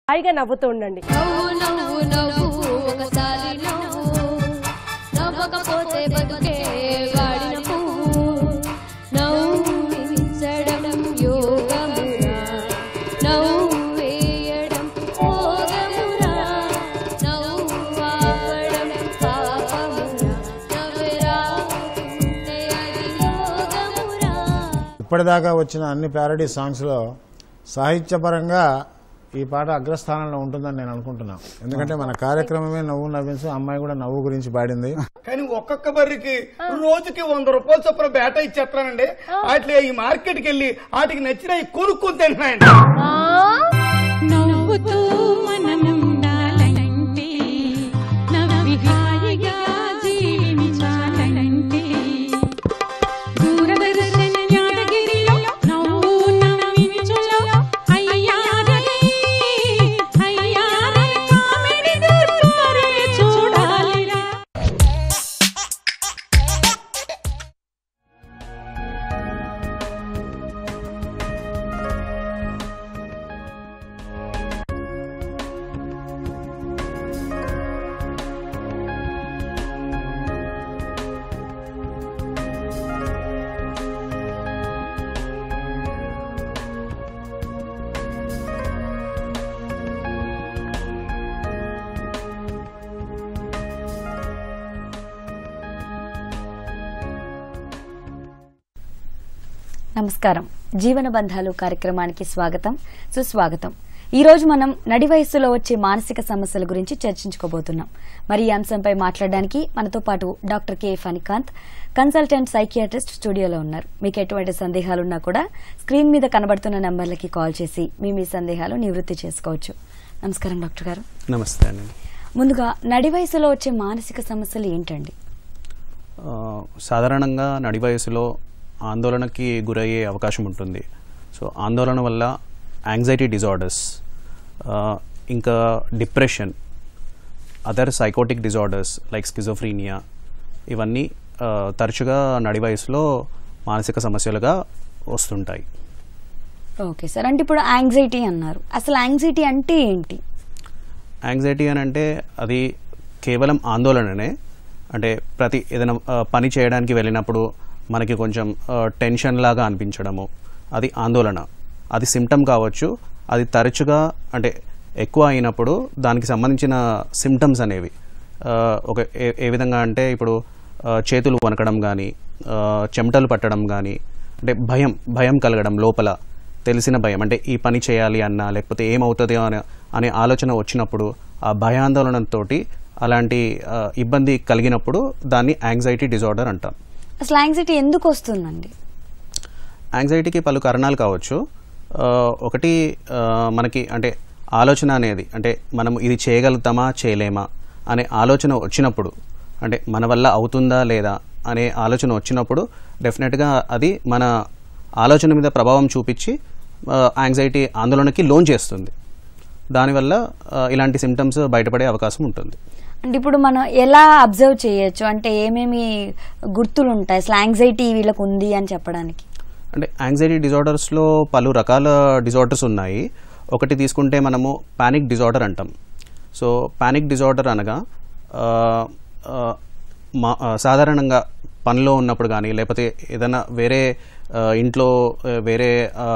హాయిగా నవ్వుతూ ఉండండి నవ్వు నవ్వు నవ్వు ఒకసారి నవ్వు నవ్వకపోతే బతుకే వాడిన పువ్వు నవ్వించడం యోగమురా నవ్వేయడం భోగమురా నవ్వాపడం పాపమురా నవ్వెరాకుంటే అది యోగమురా ఇప్పటిదాకా వచ్చిన అన్ని ప్యారడీ సాంగ్స్లో సాహిత్యపరంగా ఈ పాట అగ్రస్థానంలో ఉంటుందని నేను అనుకుంటున్నాను ఎందుకంటే మన కార్యక్రమమే నవ్వు నవ్వించు అమ్మాయి కూడా నవ్వు గురించి పాడింది కానీ ఒక్కొక్క బర్రికి రోజుకి వంద రూపాయలు చొప్పున బేట ఇచ్చేస్తానండి వాటి ఈ మార్కెట్కి వెళ్ళి వాటికి నచ్చిన కొనుక్కొని తింటున్నాయండి నవ్వుతూ మనముండాలంటే నవ్వి హాయిగా జీవించాలంటే దూరదర్శన యాదగిరిలో నవ్వు నవ్వించులో అయ్యారే అయ్యారే కామెడీ దొరకారే చూడాలిరా నమస్కారం జీవన బంధాలు కార్యక్రమానికి స్వాగతం సుస్వాగతం ఈ రోజు మనం నడి వయస్సులో వచ్చే మానసిక సమస్యల గురించి చర్చించుకోబోతున్నాం మరి ఈ అంశంపై మాట్లాడడానికి మనతో పాటు doctor K Phanikanth consultant psychiatrist స్టూడియోలో ఉన్నారు మీకు ఎటువంటి సందేహాలున్నా కూడా స్క్రీన్ మీద కనబడుతున్న నంబర్లకి కాల్ చేసి మీ మీ సందేహాలు నివృత్తి చేసుకోవచ్చు నమస్కారం డాక్టర్ గారు నమస్తే అండి ముందుగా నడి వయసులో వచ్చే మానసిక సమస్యలు ఏంటండి ఆ, సాధారణంగా నడి వయసులో ఆందోళనకి గురయ్యే అవకాశం ఉంటుంది సో ఆందోళన వల్ల యాంగ్జైటీ డిజార్డర్స్ ఇంకా depression other psychotic disorders like schizophrenia ఇవన్నీ ఆ, తరచుగా నడి వయసులో మానసిక సమస్యలుగా వస్తుంటాయి ఓకే సార్ అంటే ఇప్పుడు యాంగ్జైటీ అన్నారు అసలు యాంగ్జైటీ అంటే ఏంటి యాంగ్జైటీ అని అంటే అది కేవలం ఆందోళననే అంటే ప్రతి ఏదైనా ఆ, పని చేయడానికి వెళ్ళినప్పుడు మనకి కొంచెం ఆ, టెన్షన్ లాగా అనిపించడము అది ఆందోళన అది సిమ్టమ్ కావచ్చు అది తరచుగా అంటే ఎక్కువ అయినప్పుడు దానికి సంబంధించిన సిమ్టమ్స్ అనేవి ఆ, ఒక ఏ ఏ విధంగా అంటే ఇప్పుడు ఆ, చేతులు వనకడం కానీ చెమటలు పట్టడం కానీ అంటే భయం భయం కలగడం లోపల తెలిసిన భయం అంటే ఈ పని చేయాలి అన్న లేకపోతే ఏమవుతుందో అనే అనే ఆలోచన వచ్చినప్పుడు ఆ భయాందోళనతో అలాంటి ఆ, ఇబ్బంది కలిగినప్పుడు దాన్ని యాంగ్జైటీ డిజార్డర్ అంటాం అసలు యాంగ్జైటీ ఎందుకు వస్తుందండి యాంగ్జైటీకి పలు కారణాలు కావచ్చు ఆ, ఒకటి ఆ, మనకి అంటే ఆలోచన అనేది అంటే మనం ఇది చేయగలుగుతామా చేయలేమా అనే ఆలోచన వచ్చినప్పుడు అంటే మన వల్ల అవుతుందా లేదా అనే ఆలోచన వచ్చినప్పుడు డెఫినెట్గా అది మన ఆలోచన మీద ప్రభావం చూపించి యాంగ్జైటీ ఆందోళనకి లోన్ చేస్తుంది దానివల్ల ఆ, ఇలాంటి సిమ్టమ్స్ బయటపడే అవకాశం ఉంటుంది అంటే ఇప్పుడు మనం ఎలా అబ్జర్వ్ చేయొచ్చు అంటే ఏమేమి గుర్తులు ఉంటాయి అసలు యాంగ్జైటీ వీళ్ళకు ఉంది అని చెప్పడానికి అంటే యాంగ్జైటీ డిజార్డర్స్లో పలు రకాల డిజార్డర్స్ ఉన్నాయి ఒకటి తీసుకుంటే మనము పానిక్ డిజార్డర్ అంటాం సో పానిక్ డిజార్డర్ అనగా ఆ, ఆ, మా ఆ, సాధారణంగా పనిలో ఉన్నప్పుడు కానీ లేకపోతే ఏదైనా వేరే ఆ, ఇంట్లో ఆ, వేరే ఆ,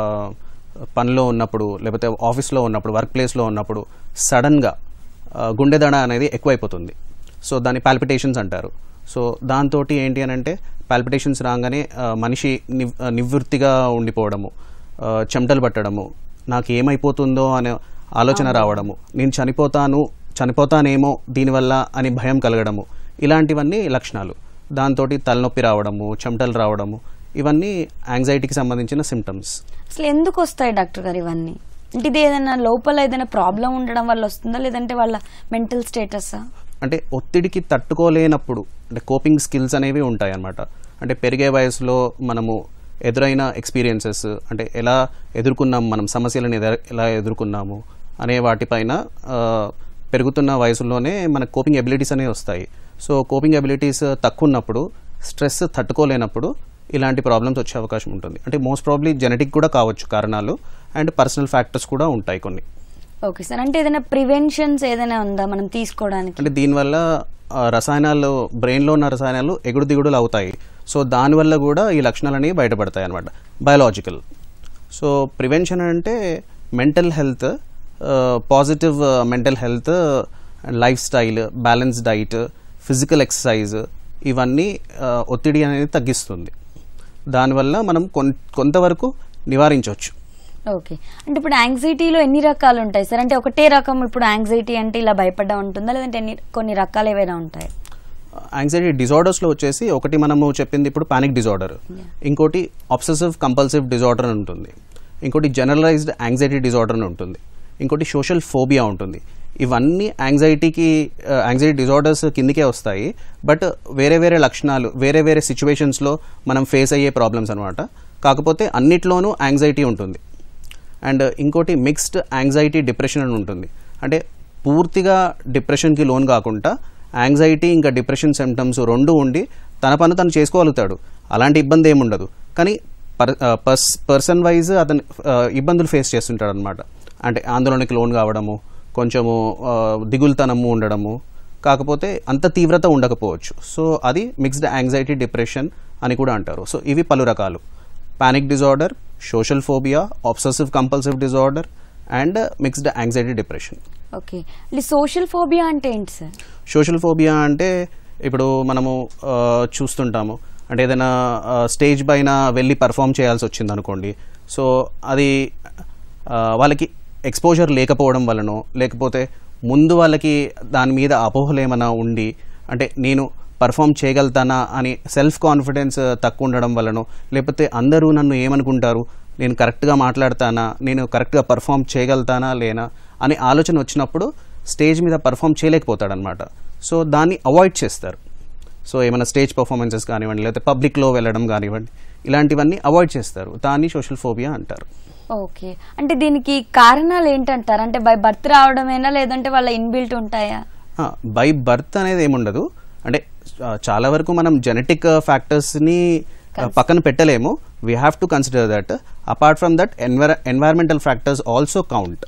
పనిలో ఉన్నప్పుడు లేకపోతే ఆఫీస్లో ఉన్నప్పుడు వర్క్ ప్లేస్లో ఉన్నప్పుడు సడన్గా గుండె దడ అనేది ఎక్కువైపోతుంది సో దాన్ని పాల్పిటేషన్స్ అంటారు సో దాంతో ఏంటి అని అంటే పాల్పిటేషన్స్ రాగానే ఆ, మనిషి నివ్ ఆ, నివృత్తిగా ఉండిపోవడము ఆ, చెమటలు పట్టడము నాకు ఏమైపోతుందో అనే ఆలోచన రావడము నేను చనిపోతాను చనిపోతానేమో దీనివల్ల అని భయం కలగడము ఇలాంటివన్నీ లక్షణాలు దాంతో తలనొప్పి రావడము చెమటలు రావడము ఇవన్నీ యాంగ్జైటీకి సంబంధించిన సిమ్టమ్స్ అసలు ఎందుకు వస్తాయి డాక్టర్ గారు ఇవన్నీ అంటే ఇది ఏదైనా లోపల ఏదైనా ప్రాబ్లం ఉండడం వల్ల వస్తుందా లేదంటే వాళ్ళ మెంటల్ స్టేటస్ అంటే ఒత్తిడికి తట్టుకోలేనప్పుడు అంటే కోపింగ్ స్కిల్స్ అనేవి ఉంటాయి అన్నమాట అంటే పెరిగే వయసులో మనము ఎదురైన ఎక్స్పీరియన్సెస్ అంటే ఎలా ఎదుర్కొన్నాం మనం సమస్యలను ఎద- ఎలా ఎదుర్కొన్నాము అనే వాటిపైన ఆ, పెరుగుతున్న వయసులోనే మన కోపింగ్ ఎబిలిటీస్ అనేవి వస్తాయి సో కోపింగ్ ఎబిలిటీస్ తక్కువ ఉన్నప్పుడు స్ట్రెస్ తట్టుకోలేనప్పుడు ఇలాంటి ప్రాబ్లమ్స్ వచ్చే అవకాశం ఉంటుంది అంటే మోస్ట్ ప్రాబ్లీ జెనెటిక్ కూడా కావచ్చు కారణాలు అండ్ పర్సనల్ ఫ్యాక్టర్స్ కూడా ఉంటాయి కొన్ని ఓకే సార్ అంటే ఏదైనా ప్రివెన్షన్స్ ఏదైనా ఉందా మనం తీసుకోవడానికి అంటే దీనివల్ల ఆ, రసాయనాలు బ్రెయిన్లో ఉన్న రసాయనాలు ఎగుడు దిగుడులు అవుతాయి సో దానివల్ల కూడా ఈ లక్షణాలు అనేవి బయటపడతాయి అనమాట బయలాజికల్ సో ప్రివెన్షన్ అంటే mental health positive mental health lifestyle balance diet physical exercise ఇవన్నీ ఆ, ఒత్తిడి అనేది తగ్గిస్తుంది దానివల్ల మనం కొన్- కొంతవరకు నివారించవచ్చు ఓకే అంటే ఇప్పుడు యాంగ్జైటీలో ఎన్ని రకాలు ఉంటాయి సార్ అంటే ఒకటే రకం ఇప్పుడు యాంగ్జైటీ అంటే ఇలా భయపడ్డా ఉంటుందా లేదంటే ఎన్ని కొన్ని రకాలు ఏవైనా ఉంటాయి యాంగ్జైటీ డిజార్డర్స్లో వచ్చేసి ఒకటి మనము చెప్పింది ఇప్పుడు పానిక్ డిజార్డర్ ఇంకోటి ఆబ్సెసివ్ కంపల్సివ్ డిజార్డర్ అని ఉంటుంది ఇంకోటి జనరలైజ్డ్ యాంగ్జైటీ డిజార్డర్ అని ఉంటుంది ఇంకోటి సోషల్ ఫోబియా ఉంటుంది ఇవన్నీ యాంగ్జైటీకి యాంగ్జైటీ డిజార్డర్స్ కిందికే వస్తాయి బట్ వేరే వేరే లక్షణాలు వేరే వేరే సిచ్యువేషన్స్లో మనం ఫేస్ అయ్యే ప్రాబ్లమ్స్ అనమాట కాకపోతే అన్నిట్లోనూ యాంగ్జైటీ ఉంటుంది అండ్ ఇంకోటి మిక్స్డ్ యాంగ్జైటీ డిప్రెషన్ అని ఉంటుంది అంటే పూర్తిగా డిప్రెషన్కి లోన్ కాకుండా యాంగ్జైటీ ఇంకా డిప్రెషన్ సిమ్టమ్స్ రెండు ఉండి తన పని తను చేసుకోగలుగుతాడు అలాంటి ఇబ్బంది ఏమి ఉండదు కానీ పర్ పర్స్ పర్సన్ వైజ్ అతను ఆ, ఇబ్బందులు ఫేస్ చేస్తుంటాడు అనమాట అంటే ఆందోళనకి లోన్ కావడము కొంచెము ఆ, దిగులుతనము ఉండడము కాకపోతే అంత తీవ్రత ఉండకపోవచ్చు సో అది మిక్స్డ్ యాంగ్జైటీ డిప్రెషన్ అని కూడా అంటారు సో ఇవి పలు రకాలు panic disorder social phobia obsessive compulsive disorder and mixed anxiety depression okay social phobia అంటే ఏంటి సార్ సోషల్ ఫోబియా అంటే ఇప్పుడు మనము ఆ, చూస్తుంటాము అంటే ఏదైనా స్టేజ్ పైన వెళ్ళి పర్ఫామ్ చేయాల్సి వచ్చింది అనుకోండి సో అది ఆ, వాళ్ళకి ఎక్స్పోజర్ లేకపోవడం వలనో లేకపోతే ముందు వాళ్ళకి దాని మీద అపోహలు ఏమైనా ఉండి అంటే నేను పర్ఫామ్ చేయగలుగుతానా అని సెల్ఫ్ కాన్ఫిడెన్స్ తక్కువ ఉండడం వలనో లేకపోతే అందరూ నన్ను ఏమనుకుంటారు నేను కరెక్ట్గా మాట్లాడతానా నేను కరెక్ట్గా పర్ఫామ్ చేయగలుగుతానా లేనా అనే ఆలోచన వచ్చినప్పుడు స్టేజ్ మీద పర్ఫామ్ చేయలేకపోతాడనమాట సో దాన్ని అవాయిడ్ చేస్తారు సో ఏమైనా స్టేజ్ పర్ఫార్మెన్సెస్ కానివ్వండి లేకపోతే పబ్లిక్లో వెళ్ళడం కానివ్వండి ఇలాంటివన్నీ అవాయిడ్ చేస్తారు దాన్ని సోషల్ ఫోబియా అంటారు ఓకే అంటే దీనికి కారణాలు ఏంటంటారు అంటే బై బర్త్ రావడమేనా లేదంటే వాళ్ళ ఇన్బిల్ట్ ఉంటాయా బై బర్త్ అనేది ఏముండదు అంటే ఆ, చాలా వరకు మనం జెనెటిక్ ఫ్యాక్టర్స్ని పక్కన పెట్టలేము we have to consider that apart from that enviro environmental factors also count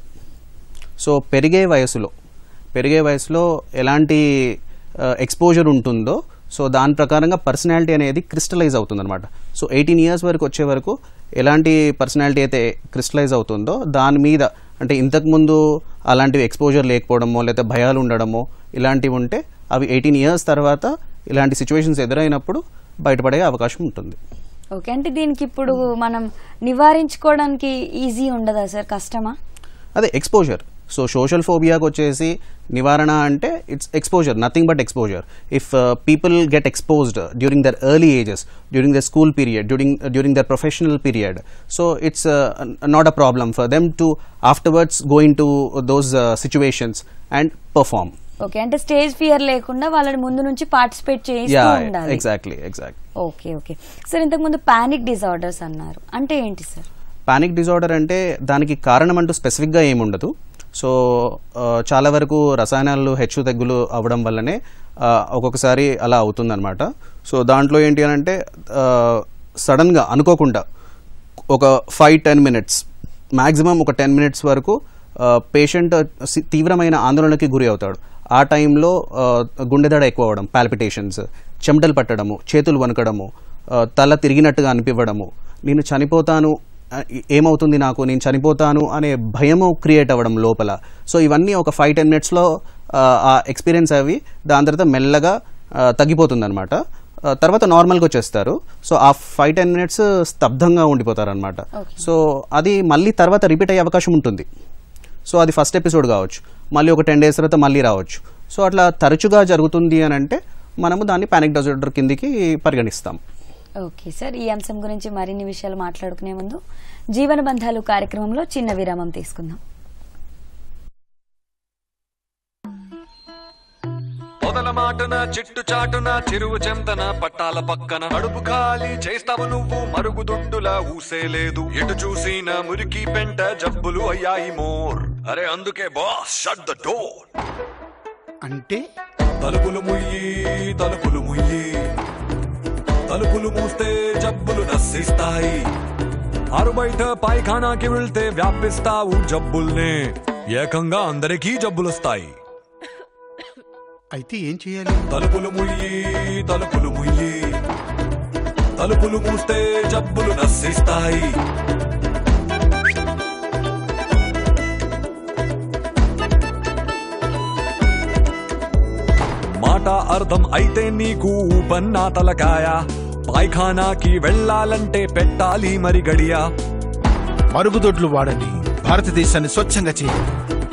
so పెరిగే వయసులో పెరిగే వయసులో ఎలాంటి ఎక్స్పోజర్ ఉంటుందో సో దాని ప్రకారంగా పర్సనాలిటీ అనేది క్రిస్టలైజ్ అవుతుందన్నమాట సో ఎయిటీన్ ఇయర్స్ వరకు వచ్చే వరకు ఎలాంటి పర్సనాలిటీ అయితే క్రిస్టలైజ్ అవుతుందో దాని మీద అంటే ఇంతకుముందు అలాంటివి ఎక్స్పోజర్ లేకపోవడమో లేదా భయాలు ఉండడమో ఇలాంటివి ఉంటే అవి ఎయిటీన్ ఇయర్స్ తర్వాత ఇలాంటి సిచ్యువేషన్స్ ఎదురైనప్పుడు బయటపడే అవకాశం ఉంటుంది ఓకే అంటే దీనికి ఇప్పుడు మనం నివారించుకోవడానికి ఈజీ ఉండదా సార్ కష్టమా అదే ఎక్స్పోజర్ సో సోషల్ ఫోబియాకి వచ్చేసి నివారణ అంటే it's exposure nothing but exposure if people get exposed during their early ages during the school period during during their professional period so it's not a problem for them to afterwards going to those situations and perform okay అంటే stage fear లేకుండా వాళ్ళని ముందు నుంచి participate చేస్తూ yeah ఉండాలి exactly exactly okay okay sir ఇంతకుముందు panic disorders అన్నారు అంటే ఏంటి సార్ పానిక్ డిజార్డర్ అంటే దానికి కారణం అంటూ స్పెసిఫిక్గా ఏముండదు సో ఆ, చాలా వరకు రసాయనాలు హెచ్చు తగ్గులు అవ్వడం వల్లనే ఆ, ఒక్కొక్కసారి అలా అవుతుందన్నమాట సో దాంట్లో ఏంటి అని అంటే సడన్గా అనుకోకుండా ఒక ఫైవ్ టెన్ మినిట్స్ మ్యాక్సిమం ఒక టెన్ మినిట్స్ వరకు పేషెంట్ తీవ్రమైన ఆందోళనకి గురి అవుతాడు ఆ టైంలో గుండెదడ ఎక్కువ అవడం పాల్పిటేషన్స్ చెమటలు పట్టడము చేతులు వణకడము ఆ, తల తిరిగినట్టుగా అనిపివ్వడము నేను చనిపోతాను ఆ, ఏమవుతుంది నాకు నేను చనిపోతాను అనే భయము క్రియేట్ అవ్వడం లోపల సో ఇవన్నీ ఒక ఫైవ్ టెన్ మినిట్స్లో ఆ ఎక్స్పీరియన్స్ అవి దాని తర్వాత మెల్లగా తగ్గిపోతుంది అనమాట తర్వాత నార్మల్గా వచ్చేస్తారు సో ఆ ఫైవ్ టెన్ మినిట్స్ స్తబ్దంగా ఉండిపోతారు అనమాట సో అది మళ్ళీ తర్వాత రిపీట్ అయ్యే అవకాశం ఉంటుంది సో అది ఫస్ట్ ఎపిసోడ్ కావచ్చు మళ్ళీ ఒక టెన్ డేస్ తర్వాత మళ్ళీ రావచ్చు సో అట్లా తరచుగా జరుగుతుంది అని అంటే మనము దాన్ని పానిక్ డిజార్డర్ కిందికి పరిగణిస్తాం ఓకే సార్ ఈ అంశం గురించి మరిన్ని విషయాలు మాట్లాడుకునే ముందు జీవన బంధాలు కార్యక్రమంలో చిన్న విరామం తీసుకుందాం పొదల మాటున చిట్టు చాటున చెరువు చెంతన పట్టాల పక్కన కడుపు ఖాళీ చేస్తావు నువ్వు మరుగుదొడ్డులా ఊసేలేదు ఎటు చూసిన మురికి పెంట జబ్బులు అయ్యాయి మోర్ అరే అందుకే బాస్ షట్ ద డోర్ అంటే తలుపులు ముయ్యి తలుపులు ముయ్యి తలుపులు మూస్తే జబ్బులు నశిస్తాయి ఆరు బయట పైఖానాకి వెళ్తే వ్యాపిస్తావు జబ్బుల్నే ఏకంగా అందరికీ జబ్బులొస్తాయి అయితే ఏం చేయాలి తలుపులు ముయ్యి తలుపులు ముయ్యి తలుపులు మూస్తే జబ్బులు నశిస్తాయి మాట అర్థం అయితే నీకు పన్నా తలకాయ పాయ్ఖానాకి వెళ్ళాలంటే పెట్టాలి మరి గడియా మరుగుదొడ్లు వాడండి భారతదేశాన్ని స్వచ్ఛంగా చేయండి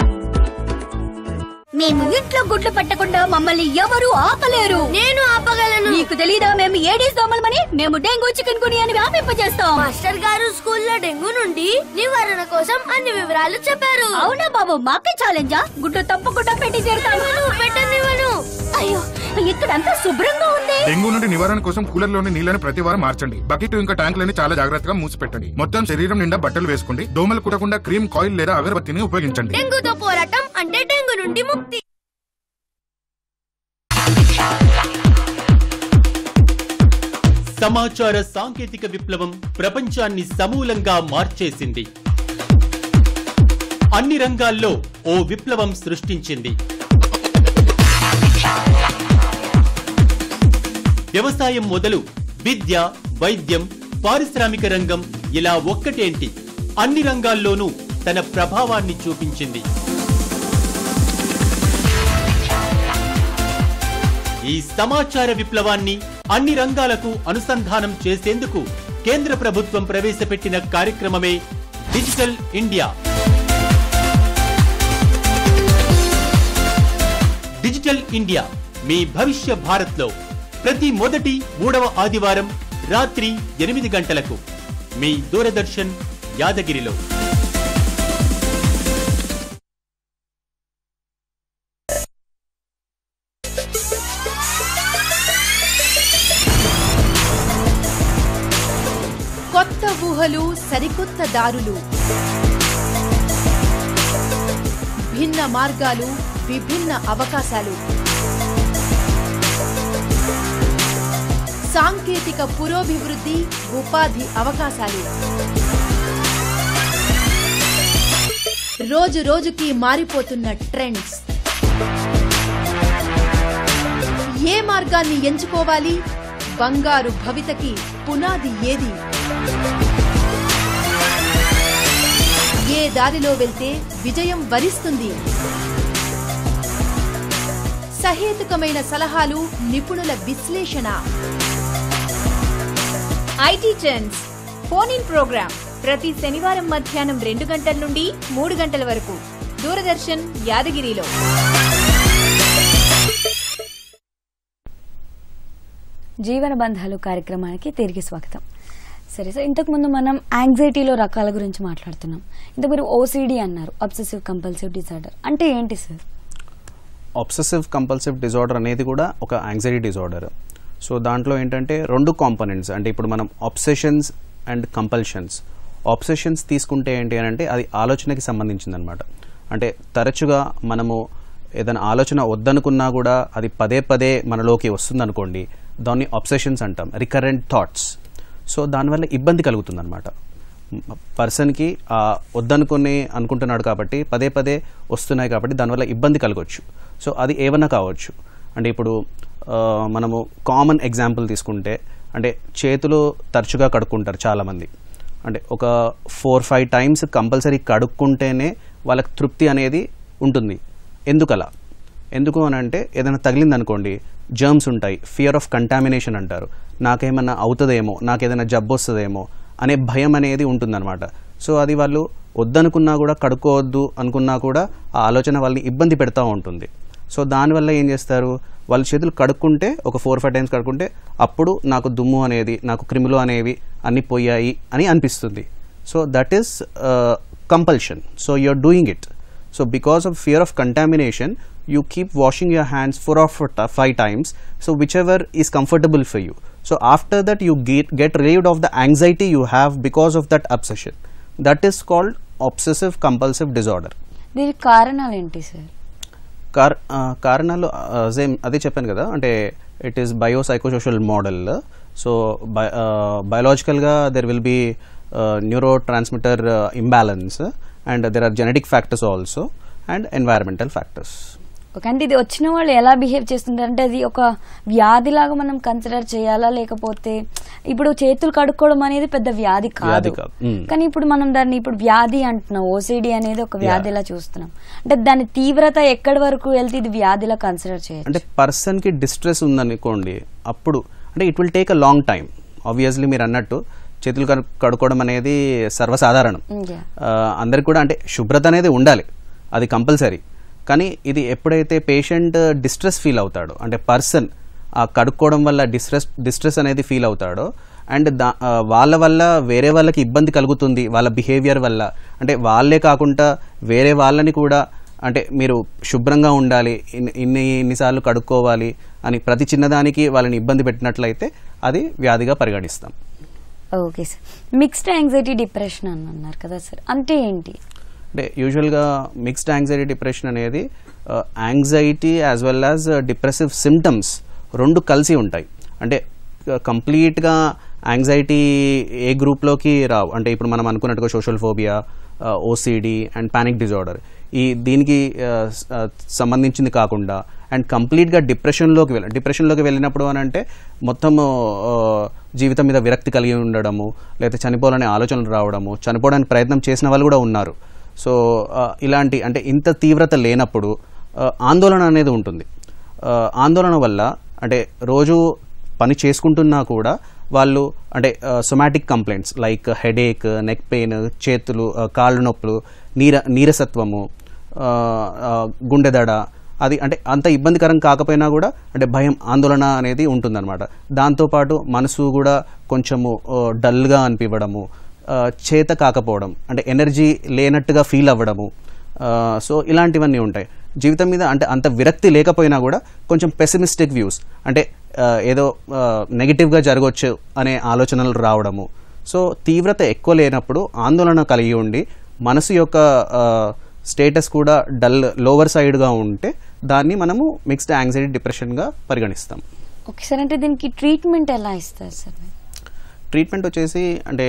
మేము ఇంట్లో గుడ్లు పెట్టకుండా మమ్మల్ని ఎవరు ఆపలేరు నేను ఆపగలను నీకు తెలీదా మేము ఏడీస్ దోమలమని మేము డెంగ్యూ చికెన్ గుని అని వ్యాపింపజేస్తాం మాస్టర్ గారు స్కూల్లో డెంగ్యూ నుండి నివారణ కోసం అన్ని వివరాలు చెప్పారు అవునా బాబు మాకే ఛాలెంజా గుడ్డు తప్పకుండా పెట్టి తీరుతాను పెట్టనివ్వను అయ్యో ఇక్కడంతా శుభ్రంగా ఉంది డెంగ్యూ నుండి నివారణ కోసం కూలర్లోని నీళ్లను ప్రతి వారం మార్చండి బకెట్ ఇంకా ట్యాంకులని చాలా జాగ్రత్తగా మూసిపెట్టండి మొత్తం శరీరం నిండా బట్టలు వేసుకోండి దోమలు కుట్టకుండా క్రీమ్ కాయిల్ లేదా అగరబత్తిని ఉపయోగించండి డెంగ్యూతో పోరాటం అంటే డెంగ్యూ నుండి ముక్తి సమాచార సాంకేతిక విప్లవం ప్రపంచాన్ని సమూలంగా మార్చేసింది అన్ని రంగాల్లో ఓ విప్లవం సృష్టించింది వ్యవసాయం మొదలు విద్య వైద్యం పారిశ్రామిక రంగం ఇలా ఒక్కటేంటి అన్ని రంగాల్లోనూ తన ప్రభావాన్ని చూపించింది ఈ సమాచార విప్లవాన్ని అన్ని రంగాలకు అనుసంధానం చేసేందుకు కేంద్ర ప్రభుత్వం ప్రవేశపెట్టిన కార్యక్రమమే డిజిటల్ ఇండియా డిజిటల్ ఇండియా మీ భవిష్య భారత్లో ప్రతి మొదటి మూడవ ఆదివారం రాత్రి ఎనిమిది గంటలకు మీ దూరదర్శన్ యాదగిరిలో కొత్త ఊహలు సరికొత్త దారులు భిన్న మార్గాలు విభిన్న అవకాశాలు సాంకేతిక పురోభివృద్ధి ఉపాధి అవకాశాలు రోజు రోజుకి మారిపోతున్న ట్రెండ్స్ ఏ మార్గాన్ని ఎంచుకోవాలి బంగారు భవితకి పునాది ఏది ఏ దారిలో వెళ్తే విజయం వరిస్తుంది సహేతుకమైన సలహాలు నిపుణుల విశ్లేషణ IT trends phone in program ప్రతి శనివారం మధ్యాహ్నం రెండు గంటల నుండి మూడు గంటల వరకు దూరదర్శన్ యాదగిరిలో జీవన బంధాలు కార్యక్రమానికి తిరిగి స్వాగతం సరే సార్ ఇంతకుముందు మనం యాంగ్జైటీలో రకాల గురించి మాట్లాడుతున్నాం ఇంత మీరు ఓసిడి అన్నారు అబ్సెసివ్ కంపల్సివ్ డిజార్డర్ అంటే ఏంటి సార్ ఆబ్సెసివ్ కంపల్సివ్ డిజార్డర్ అనేది కూడా ఒక యాంగ్జైటీ డిజార్డర్ సో దాంట్లో ఏంటంటే రెండు కాంపోనెంట్స్ అంటే ఇప్పుడు మనం ఆబ్సెషన్స్ అండ్ కంపల్షన్స్ ఆబ్సెషన్స్ తీసుకుంటే ఏంటి అని అంటే అది ఆలోచనకి సంబంధించింది అనమాట అంటే తరచుగా మనము ఏదైనా ఆలోచన వద్దనుకున్నా కూడా అది పదే పదే మనలోకి వస్తుందనుకోండి దాన్ని ఆబ్సెషన్స్ అంటాం రికరెంట్ థాట్స్ సో దానివల్ల ఇబ్బంది కలుగుతుంది అనమాట పర్సన్కి వద్దనుకుని అనుకుంటున్నాడు కాబట్టి పదే పదే వస్తున్నాయి కాబట్టి దానివల్ల ఇబ్బంది కలగవచ్చు సో అది ఏమన్నా కావచ్చు అంటే ఇప్పుడు ఆ, మనము కామన్ ఎగ్జాంపుల్ తీసుకుంటే అంటే చేతులు తరచుగా కడుక్కుంటారు చాలామంది అంటే ఒక ఫోర్ ఫైవ్ టైమ్స్ కంపల్సరీ కడుక్కుంటేనే వాళ్ళకి తృప్తి అనేది ఉంటుంది ఎందుకలా ఎందుకు అని అంటే ఏదైనా తగిలింది అనుకోండి జర్మ్స్ ఉంటాయి ఫియర్ ఆఫ్ కంటామినేషన్ అంటారు నాకేమన్నా అవుతుందేమో నాకేదైనా జబ్బు వస్తుందేమో అనే భయం అనేది ఉంటుందన్నమాట సో అది వాళ్ళు వద్దనుకున్నా కూడా కడుక్కోవద్దు అనుకున్నా కూడా ఆ ఆలోచన వాళ్ళని ఇబ్బంది పెడతా ఉంటుంది సో దానివల్ల ఏం చేస్తారు వాళ్ళ చేతులు కడుక్కుంటే ఒక ఫోర్ ఫైవ్ టైమ్స్ కడుక్కుంటే అప్పుడు నాకు దుమ్ము అనేది నాకు క్రిములు అనేవి అన్ని పోయాయి అని అనిపిస్తుంది so that is compulsion so you're doing it so because of fear of contamination you keep washing your hands four or f- t- five times so whichever is comfortable for you so after that you get, get relieved of the anxiety you have because of that obsession that is called obsessive compulsive disorder దీనికి కారణాలు ఏంటి sir car ఆ, కారణాలు same అదే చెప్పాను కదా అంటే it is biopsychosocial model so బయోలాజికల్గా there will be neurotransmitter imbalance and there are genetic factors also and environmental factors okay అంటే ఇది వచ్చిన వాళ్ళు ఎలా బిహేవ్ చేస్తుంటారు అంటే అది ఒక వ్యాధిలాగా మనం కన్సిడర్ చేయాలా లేకపోతే ఇప్పుడు చేతులు కడుక్కోవడం అనేది పెద్ద వ్యాధి కాదు వ్యాధి కాదు. మ్మ్. కానీ ఇప్పుడు మనం దాన్ని ఇప్పుడు వ్యాధి అంటున్నాం ఓసిడి అనేది ఒక వ్యాధిలా చూస్తున్నాం అంటే దాని తీవ్రత ఎక్కడి వరకు వెళ్తే ఇది వ్యాధిలా కన్సిడర్ చేయొచ్చు అంటే పర్సన్కి డిస్ట్రెస్ ఉందనుకోండి అప్పుడు అంటే it will take a long time obviously మీరు అన్నట్టు చేతులు కడు- కడుక్కోవడం అనేది సర్వసాధారణం Yeah. ఆ, అందరికి కూడా అంటే శుభ్రత అనేది ఉండాలి అది కంపల్సరీ కానీ ఇది ఎప్పుడైతే పేషెంట్ డిస్ట్రెస్ ఫీల్ అవుతాడో అంటే పర్సన్ ఆ కడుక్కోవడం వల్ల డిస్ట్రెస్ డిస్ట్రెస్ అనేది ఫీల్ అవుతాడో అండ్ దా ఆ, వాళ్ళ వల్ల వేరే వాళ్ళకి ఇబ్బంది కలుగుతుంది వాళ్ళ బిహేవియర్ వల్ల అంటే వాళ్ళే కాకుండా వేరే వాళ్ళని కూడా అంటే మీరు శుభ్రంగా ఉండాలి ఇన్ని ఇన్ని ఇన్నిసార్లు కడుక్కోవాలి అని ప్రతి చిన్నదానికి వాళ్ళని ఇబ్బంది పెట్టినట్లయితే అది వ్యాధిగా పరిగణిస్తాం okay sir mixed anxiety depression అని అన్నారు కదా సార్ అంటే ఏంటి అంటే యూజువల్గా మిక్స్డ్ యాంగ్జైటీ డిప్రెషన్ అనేది anxiety as well as depressive symptoms రెండు కలిసి ఉంటాయి అంటే కంప్లీట్గా యాంగ్జైటీ ఏ గ్రూప్లోకి రావు అంటే ఇప్పుడు మనం అనుకున్నట్టుగా social phobia OCD and panic disorder ఈ దీనికి ఆ, స- ఆ, సంబంధించింది కాకుండా అండ్ కంప్లీట్గా డిప్రెషన్లోకి వెళ్ళ డిప్రెషన్లోకి వెళ్ళినప్పుడు అని అంటే మొత్తం ఆ, జీవితం మీద విరక్తి కలిగి ఉండడము లేకపోతే చనిపోవాలనే ఆలోచనలు రావడము చనిపోవడానికి ప్రయత్నం చేసిన వాళ్ళు కూడా ఉన్నారు సో ఆ, ఇలాంటి అంటే ఇంత తీవ్రత లేనప్పుడు ఆ, ఆందోళన అనేది ఉంటుంది ఆ, ఆందోళన వల్ల అంటే రోజు పని చేసుకుంటున్నా కూడా వాళ్ళు అంటే somatic complaints like headache neck pain చేతులు ఆ, కాళ్ళు నొప్పులు నీర నీరసత్వము ఆ, ఆ, గుండెదడ అది అంటే అంత ఇబ్బందికరం కాకపోయినా కూడా అంటే భయం ఆందోళన అనేది ఉంటుందన్నమాట దాంతోపాటు మనసు కూడా కొంచెము ఆ, డల్గా అనిపించడము ఆ, చేత కాకపోవడం అంటే ఎనర్జీ లేనట్టుగా ఫీల్ అవ్వడము ఆ, సో ఇలాంటివన్నీ ఉంటాయి జీవితం మీద అంటే అంత విరక్తి లేకపోయినా కూడా కొంచెం పెసిమిస్టిక్ వ్యూస్ అంటే ఆ, ఏదో నెగిటివ్గా జరగవచ్చు అనే ఆలోచనలు రావడము సో తీవ్రత ఎక్కువ లేనప్పుడు ఆందోళన కలిగి ఉండి మనసు యొక్క స్టేటస్ కూడా డల్ లోవర్ సైడ్గా ఉంటే దాన్ని మనము మిక్స్డ్ యాంగ్జైటీ డిప్రెషన్గా పరిగణిస్తాం ఓకే సార్ అంటే దీనికి ట్రీట్మెంట్ ఎలా ఇస్తారు సార్ ట్రీట్మెంట్ వచ్చేసి అంటే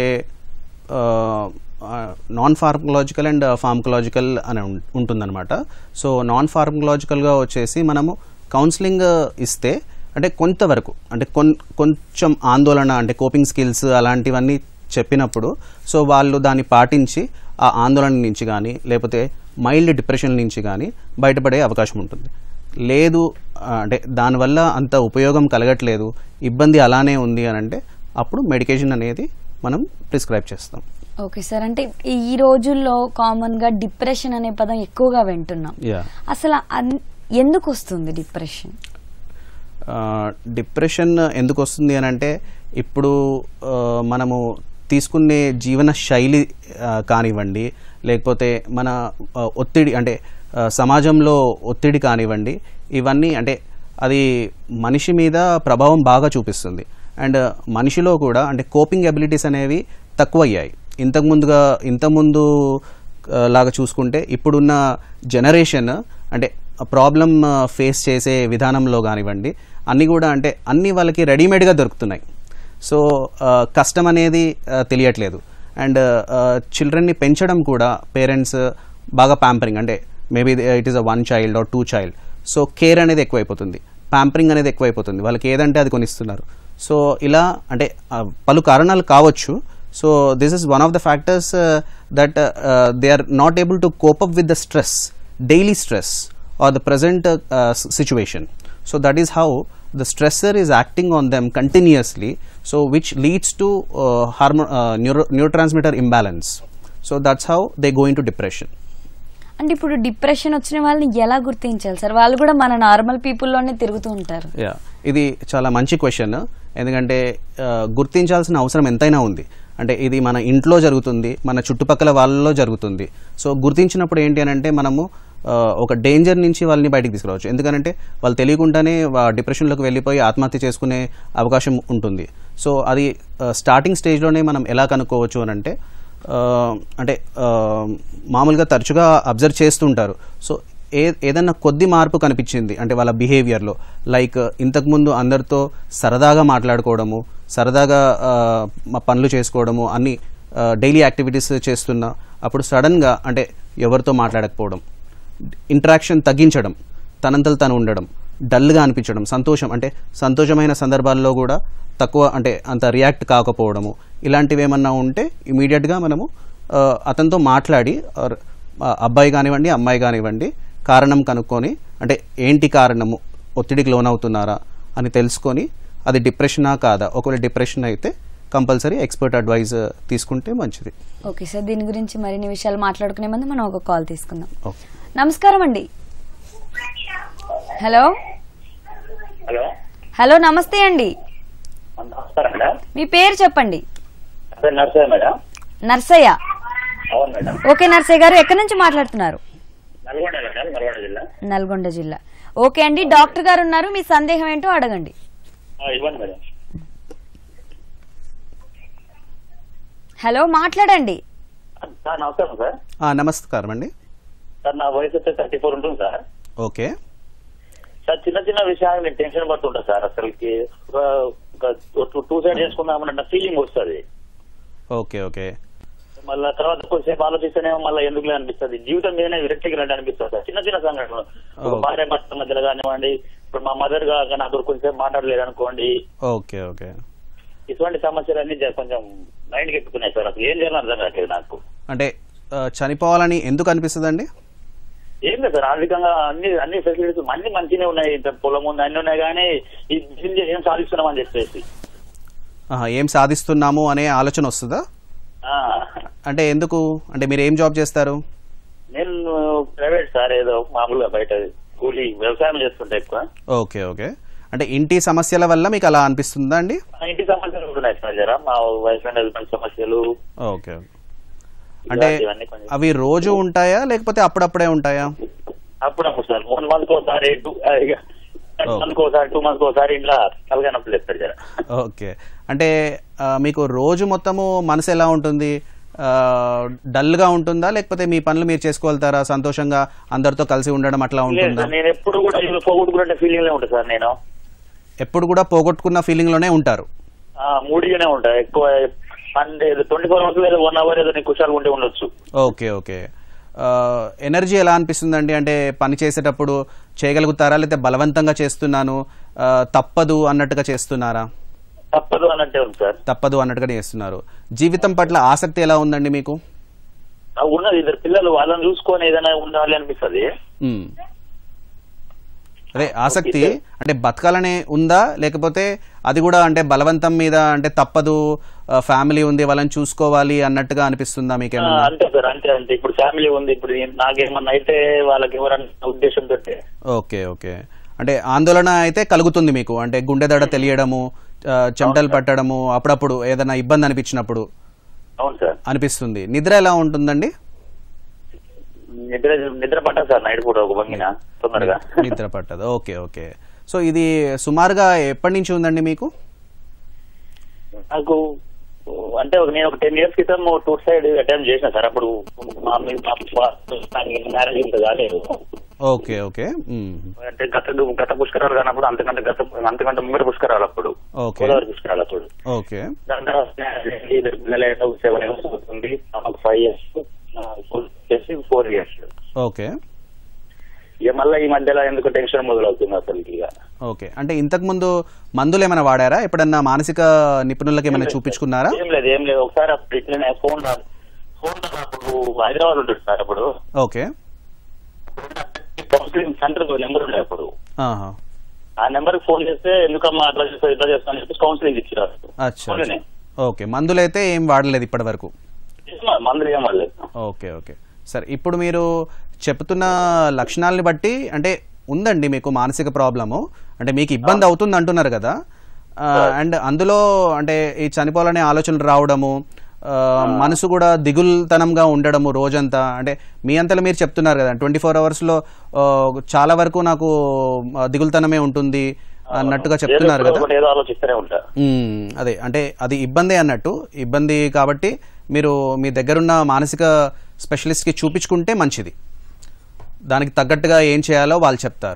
నాన్ ఫార్మకలాజికల్ అండ్ ఫార్మకలాజికల్ అని ఉం- ఉంటుందన్నమాట సో నాన్ ఫార్మకలాజికల్గా వచ్చేసి మనము కౌన్సిలింగ్ ఇస్తే అంటే కొంతవరకు అంటే కొన్ కొంచెం ఆందోళన అంటే కోపింగ్ స్కిల్స్ అలాంటివన్నీ చెప్పినప్పుడు సో వాళ్ళు దాన్ని పాటించి ఆ ఆందోళన నుంచి కానీ లేకపోతే మైల్డ్ డిప్రెషన్ నుంచి కానీ బయటపడే అవకాశం ఉంటుంది లేదు ఆ, అంటే దానివల్ల అంత ఉపయోగం కలగట్లేదు ఇబ్బంది అలానే ఉంది అని అంటే అప్పుడు మెడికేషన్ అనేది మనం ప్రిస్క్రైబ్ చేస్తాం ఓకే సార్ అంటే ఈ రోజుల్లో కామన్ గా డిప్రెషన్ అనే పదం ఎక్కువగా వింటున్నాం యా అసలు అన్- ఎందుకు వస్తుంది డిప్రెషన్ డిప్రెషన్ ఎందుకు వస్తుంది అని అంటే ఇప్పుడు ఆ, మనము తీసుకునే జీవన శైలి ఆ, కానివ్వండి లేకపోతే మన ఆ, ఒత్తిడి అంటే ఆ, సమాజంలో ఒత్తిడి కానివ్వండి ఇవన్నీ అంటే అది మనిషి మీద ప్రభావం బాగా చూపిస్తుంది అండ్ మనిషిలో కూడా అంటే కోపింగ్ అబిలిటీస్ అనేవి తక్కువయ్యాయి ఇంతకుముందుగా ఇంతకుముందు ఆ, లాగా చూసుకుంటే ఇప్పుడున్న జనరేషన్ అంటే ప్రాబ్లం ఫేస్ చేసే విధానంలో కానివ్వండి అన్నీ కూడా అంటే అన్నీ వాళ్ళకి రెడీమేడ్గా దొరుకుతున్నాయి సో ఆ, కష్టం అనేది ఆ, తెలియట్లేదు అండ్ చిల్డ్రన్ని పెంచడం కూడా పేరెంట్స్ బాగా ప్యాంపరింగ్ అంటే maybe it is a one child or two child so care అనేది ఎక్కువైపోతుంది ప్యాంపరింగ్ అనేది ఎక్కువైపోతుంది వాళ్ళకి ఏదంటే అది కొనిస్తున్నారు సో ఇలా అంటే ఆ, పలు కారణాలు కావచ్చు so this is one of the factors that they are not able to cope up with the stress daily stress or the present uh, uh, s- situation. So that is how the stressor is acting on them continuously, so which leads to uh, hormone, uh, neuro, neurotransmitter imbalance. So that's how they go into depression. అంటే ఇప్పుడు depression వచ్చిన వాళ్ళని ఎలా గుర్తించాలి sir వాళ్ళు కూడా మన normal పీపుల్లోనే తిరుగుతూ ఉంటారు యా ఇది చాలా మంచి క్వశ్చన్ ఎందుకంటే ఆ, గుర్తించాల్సిన అవసరం ఎంతైనా ఉంది అంటే ఇది మన ఇంట్లో జరుగుతుంది మన చుట్టుపక్కల వాళ్ళలో జరుగుతుంది సో గుర్తించినప్పుడు ఏంటి అని అంటే మనము ఆ, ఒక డేంజర్ నుంచి వాళ్ళని బయటికి తీసుకురావచ్చు ఎందుకంటే వాళ్ళు తెలియకుండానే వా- డిప్రెషన్లోకి వెళ్ళిపోయి ఆత్మహత్య చేసుకునే అవకాశం ఉంటుంది సో అది ఆ, స్టార్టింగ్ స్టేజ్లోనే మనం ఎలా కనుక్కోవచ్చు అని అంటే ఆ, అంటే ఆ, మామూలుగా తరచుగా అబ్జర్వ్ చేస్తుంటారు సో ఏ ఏదన్నా కొద్ది మార్పు కనిపించింది అంటే వాళ్ళ బిహేవియర్లో లైక్ ఇంతకుముందు అందరితో సరదాగా మాట్లాడుకోవడము సరదాగా ఆ, మా పనులు చేసుకోవడము అన్ని డైలీ యాక్టివిటీస్ చేస్తున్నా అప్పుడు సడన్గా అంటే ఎవరితో మాట్లాడకపోవడం ఇంటరాక్షన్ తగ్గించడం తనంతలు తను ఉండడం డల్గా అనిపించడం సంతోషం అంటే సంతోషమైన సందర్భాల్లో కూడా తక్కువ అంటే అంత రియాక్ట్ కాకపోవడము ఇలాంటివి ఏమన్నా ఉంటే ఇమీడియట్గా మనము ఆ, అతనితో మాట్లాడి ఆర్, ఆ, అబ్బాయి కానివ్వండి అమ్మాయి కానివ్వండి కారణం కనుక్కొని అంటే ఏంటి కారణము ఒత్తిడికి లోనవుతున్నారా అని తెలుసుకొని అది డిప్రెషనా కాదా ఒకవేళ డిప్రెషన్ అయితే కంపల్సరీ ఎక్స్పర్ట్ అడ్వైజ్ తీసుకుంటే మంచిది ఓకే సార్ దీని గురించి మరిన్ని విషయాలు మాట్లాడుకునే ముందు మనం ఒక కాల్ తీసుకుందాం ఓకే నమస్కారం అండి హలో హలో హలో నమస్తే అండి నమస్కారం మేడం మీ పేరు చెప్పండి అదే నర్సయ్య మేడం నర్సయ్య అవును మేడం ఓకే నర్సయ్య గారు ఎక్కడి నుంచి మాట్లాడుతున్నారు నల్గొండ మేడం నల్గొండ జిల్లా నల్గొండ జిల్లా ఓకే అండి డాక్టర్ గారు ఉన్నారు మీ సందేహం ఏంటో అడగండి ఆ, ఇవ్వండి మేడం హలో మాట్లాడండి సార్ నమస్కారం సార్ ఆ, నమస్కారం అండి సార్ నా వయసు వచ్చి థర్టీ ఫోర్ ఉంటుంది సార్ ఓకే సార్ చిన్న చిన్న విషయాలు నేను టెన్షన్ పడుతుంటా సార్ అసలుకి టూ సైడ్ చేసుకుందామన్న ఫీలింగ్ వస్తుంది ఓకే ఓకే మళ్ళీ తర్వాత కొద్దిసేపు ఆలోచిస్తేనేమో మళ్ళీ ఎందుకులే అనిపిస్తుంది జీవితం మీదనే విరక్తి కలిగినట్టు అనిపిస్తుంది సార్ చిన్న చిన్న సంఘటనలు ఒక భార్య భర్త మధ్యలో కానివ్వండి ఇప్పుడు మా మదర్ గా నాతో కొంచెం మాట్లాడలేదు అనుకోండి ఓకే ఓకే ఇటువంటి సమస్యలన్నీ జర కొంచెం మైండ్ కి ఎక్కుతున్నాయి సార్ అసలు ఏం చేయాలని అర్థం కావట్లేదు నాకు అంటే ఆ, చనిపోవాలని ఎందుకు అనిపిస్తుందండి ఏం లేదు సార్ ఆర్థికంగా అన్ని అన్ని ఫెసిలిటీస్ అన్ని మంచిగానే ఉన్నాయి ఇంత పొలం ఉంది అన్ని ఉన్నాయి కానీ ఈ బిజినెస్ ఏం సాధిస్తున్నాం అని చెప్పేసి ఆహా, ఏం సాధిస్తున్నాము అనే ఆలోచన వస్తుందా ఆ, అంటే ఎందుకు అంటే మీరు ఏం జాబ్ చేస్తారు నేను ప్రైవేట్ సార్ ఏదో మామూలుగా బయట కూలీ వ్యవసాయం చేస్తుంటా ఎక్కువ ఓకే ఓకే అంటే ఇంటి సమస్యల వల్ల మీకు అలా అనిపిస్తుందా అండి ఆ ఇంటి సమస్యలు కూడా ఉన్నాయి సార్ జరా మా వైఫ్ అండ్ హస్బెండ్ సమస్యలు ఓకే అంటే ఇలాంటివన్నీ కొంచెం అవి రోజు ఉంటాయా లేకపోతే అప్పుడప్పుడే ఉంటాయా అప్పుడప్పుడు సార్ వన్ మంత్ ఒకసారి టూ మంత్ ఒకసారి టూ మంత్స్ ఒకసారి ఇంట్లో తలగానప్పుడు లేస్తారు జర ఓకే అంటే ఆ, మీకు రోజు మొత్తము మనసు ఎలా ఉంటుంది ఆ, డల్గా ఉంటుందా లేకపోతే మీ పనులు మీరు చేసుకోగలుగుతారా సంతోషంగా అందరితో కలిసి ఉండడం అట్లా లేదు ఉంటుందా సార్ నేను ఎప్పుడు కూడా ఇది పోగొట్టుకునే ఫీలింగ్ లో ఉంటా సార్ నేను ఎప్పుడు కూడా పోగొట్టుకున్న ఫీలింగ్లోనే ఉంటారు ఆ, మూడిగానే ఉంటా ఎక్కువ అంటే ట్వంటీ ఫోర్ అవర్స్ లేదా వన్ అవర్ ఏదో నీకు కుషాలు ఉంటే ఉండొచ్చు ఓకే ఓకే ఆ, ఎనర్జీ ఎలా అనిపిస్తుందండి అంటే పని చేసేటప్పుడు చేయగలుగుతారా లేకపోతే బలవంతంగా చేస్తున్నాను ఆ, తప్పదు అన్నట్టుగా చేస్తున్నారా తప్పదు అన్నట్టే ఉంది సార్ తప్పదు అన్నట్టుగానే చేస్తున్నారు జీవితం పట్ల ఆసక్తి ఎలా ఉందండి మీకు ఆ, ఉన్నది ఇద్దరు పిల్లలు వాళ్ళని చూసుకొని ఏదైనా ఉండాలి అనిపిస్తుంది మ్మ్. అదే ఆసక్తి అంటే బతకాలనే ఉందా లేకపోతే అది కూడా అంటే బలవంతం మీద అంటే తప్పదు ఆ, ఫ్యామిలీ ఉంది వాళ్ళని చూసుకోవాలి అన్నట్టుగా అనిపిస్తుందా ఆ, మీకేమన్నా అంతే సార్ అంతే అంతే ఇప్పుడు ఫ్యామిలీ ఉంది ఇప్పుడు నాకేమన్నా అయితే వాళ్ళకి ఎవరన్నా ఉద్దేశంతో ఓకే ఓకే అంటే ఆందోళన అయితే కలుగుతుంది మీకు అంటే గుండె దడ తెలియడము ఆ, చెమటలు పట్టడము అప్పుడప్పుడు ఏదైనా ఇబ్బంది అనిపించినప్పుడు అవును సార్ అనిపిస్తుంది నిద్ర ఎలా ఉంటుందండి నిద్ర నిద్ర పట్టా సార్ నైట్ పూట ఒక భంగిన తొందరగా నిద్ర పట్టదు ఓకే ఓకే సో ఇది సుమారుగా ఎప్పటి నుంచి ఉందండి మీకు నాకు అంటే ఒక నేను ఒక టెన్ ఇయర్స్ క్రితం టూర్ సైడ్ అటెంప్ట్ చేసిన సార్ అప్పుడు మా మ్యారేజ్ ఇంత కాలేదు ఓకే ఓకే మ్మ్. అంటే గత గత పుష్కరాలు కానప్పుడు అంతకంటే గత అంతకంటే ముంగట పుష్కరాలు అప్పుడు ఓకే గోదావరి పుష్కరాలు అప్పుడు ఓకే దాని తర్వాత సెవెన్ ఇయర్స్ అవుతుంది నాకు ఫైవ్ ఇయర్స్ వచ్చేసి ఫోర్ ఇయర్స్ ఓకే ఇక మళ్ళీ ఈ మధ్యలో ఎందుకు టెన్షన్ మొదలవుతుంది అసలు ఇక ఓకే అంటే ఇంతకు ముందు మందులు ఏమైనా వాడారా ఎప్పుడన్నా మానసిక నిపుణులకి ఏమైనా చూపించుకున్నారా ఏం లేదు ఏం లేదు ఒకసారి అప్పుడు ఇట్లనే ఫోన్ రా- ఫోన్ రా అప్పుడు హైదరాబాద్ ఉంటుంది సార్ అప్పుడు ఓకే కౌన్సిలింగ్ సెంటర్ నెంబర్ ఉండే అప్పుడు ఆహా ఆ నెంబర్ కి ఫోన్ చేస్తే ఎందుకమ్మా అట్లా చేస్తావు ఇట్లా చేస్తావు అని చెప్పి కౌన్సిలింగ్ ఇచ్చారు అచ్చా ఫోన్లోనే. ఓకే మందులు అయితే ఏం వాడలేదు ఇప్పటి వరకు మందులు ఏం వాళ్ళు ఓకే ఓకే సరే ఇప్పుడు మీరు చెప్తున్న లక్షణాలని బట్టి అంటే ఉందండి మీకు మానసిక ప్రాబ్లము అంటే మీకు ఇబ్బంది అవుతుంది అంటున్నారు కదా ఆ, అండ్ అందులో అంటే ఈ చనిపోవాలనే ఆలోచనలు రావడము ఆ, మనసు కూడా దిగుల్తనంగా ఉండడము రోజంతా అంటే మీ అంతలో మీరు చెప్తున్నారు కదా ట్వంటీ ఫోర్ అవర్స్లో చాలా వరకు నాకు ఆ, దిగుల్తనమే ఉంటుంది అన్నట్టుగా చెప్తున్నారు ఏదో కదా ఒకటి ఏదో ఆలోచిస్తూనే ఉంటా మ్మ్. అదే అంటే అది ఇబ్బందే అన్నట్టు ఇబ్బంది కాబట్టి మీరు మీ దగ్గరున్న మానసిక స్పెషలిస్ట్కి చూపించుకుంటే మంచిది దానికి తగ్గట్టుగా ఏం చేయాలో వాళ్ళు చెప్తారు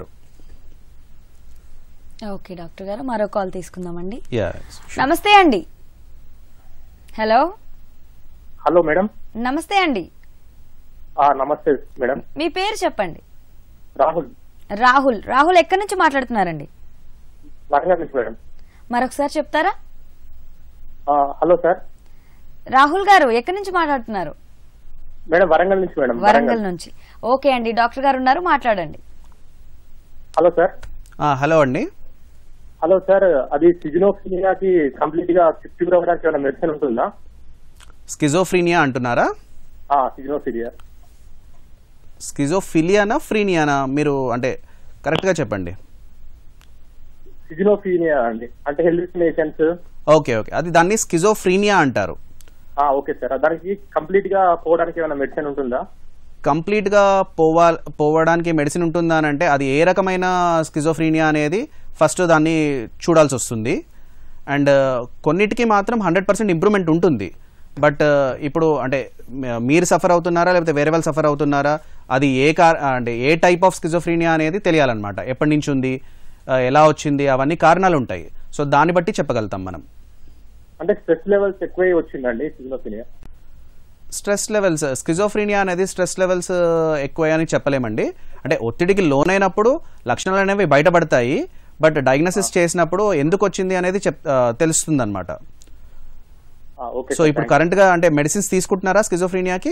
ఓకే డాక్టర్ గారు మరో కాల్ తీసుకుందామండి యా నమస్తే అండి హలో హలో మేడం నమస్తే అండి నమస్తే మేడం మీ పేరు చెప్పండి రాహుల్ రాహుల్ రాహుల్ ఎక్కడి నుంచి మాట్లాడుతున్నారండి వరంగల్ నుంచి మేడం మరొకసారి చెప్తారా ఆ, హలో సార్ రాహుల్ గారు ఎక్కడి నుంచి మాట్లాడుతున్నారు మేడం వరంగల్ నుంచి మేడం వరంగల్ నుంచి ఓకే అండి డాక్టర్ గారు ఉన్నారు మాట్లాడండి హలో సార్ ఆ, హలో అండి హలో సార్ అది సిజినోఫిలియాకి కంప్లీట్ గా క్యూర్ అవ్వడానికి ఏమైనా మెడిసిన్ ఉంటుందా స్కిజోఫ్రీనియా అంటున్నారా సిజినోఫిలియా స్కిజోఫిలియానా ఫ్రీనియానా మీరు అంటే కరెక్ట్గా చెప్పండి సిజినోఫీనియా అండి అంటే హెల్యూసినేషన్స్ ఓకే ఓకే అది దాన్ని స్కిజోఫ్రీనియా అంటారు ఓకే సార్ దానికి కంప్లీట్ గా పోవడానికి ఏమైనా మెడిసిన్ ఉంటుందా కంప్లీట్గా పోవా పోవడానికి మెడిసిన్ ఉంటుందా అని అంటే అది ఏ రకమైన స్కిజోఫ్రీనియా అనేది ఫస్ట్ దాన్ని చూడాల్సి వస్తుంది అండ్ కొన్నిటికి మాత్రం హండ్రెడ్ పర్సెంట్ ఇంప్రూవ్మెంట్ ఉంటుంది బట్ ఇప్పుడు అంటే మ- మీరు సఫర్ అవుతున్నారా లేకపోతే వేరే వాళ్ళు సఫర్ అవుతున్నారా అది ఏ కార్ అంటే ఏ టైప్ ఆఫ్ స్కిజోఫ్రీనియా అనేది తెలియాలన్నమాట ఎప్పటి నుంచి ఉంది ఆ, ఎలా వచ్చింది అవన్నీ కారణాలు ఉంటాయి సో దాన్ని బట్టి చెప్పగలుగుతాం మనం అంటే స్ట్రెస్ లెవెల్స్ ఎక్కువై వచ్చిందండి సిజినోఫిలియా స్ట్రెస్ లెవెల్స్ స్కిజోఫ్రీనియా అనేది స్ట్రెస్ లెవెల్స్ ఎక్కువ అని చెప్పలేమండి అంటే ఒత్తిడికి లోనైనప్పుడు లక్షణాలు అనేవి బయటపడతాయి బట్ డయాగ్నోసిస్ చేసినప్పుడు ఎందుకు వచ్చింది అనేది చెప్ తెలుస్తుంది అనమాట ఓకే సో ఇప్పుడు కరెంట్ గా అంటే మెడిసిన్స్ తీసుకుంటున్నారా స్కిజోఫ్రీనియాకి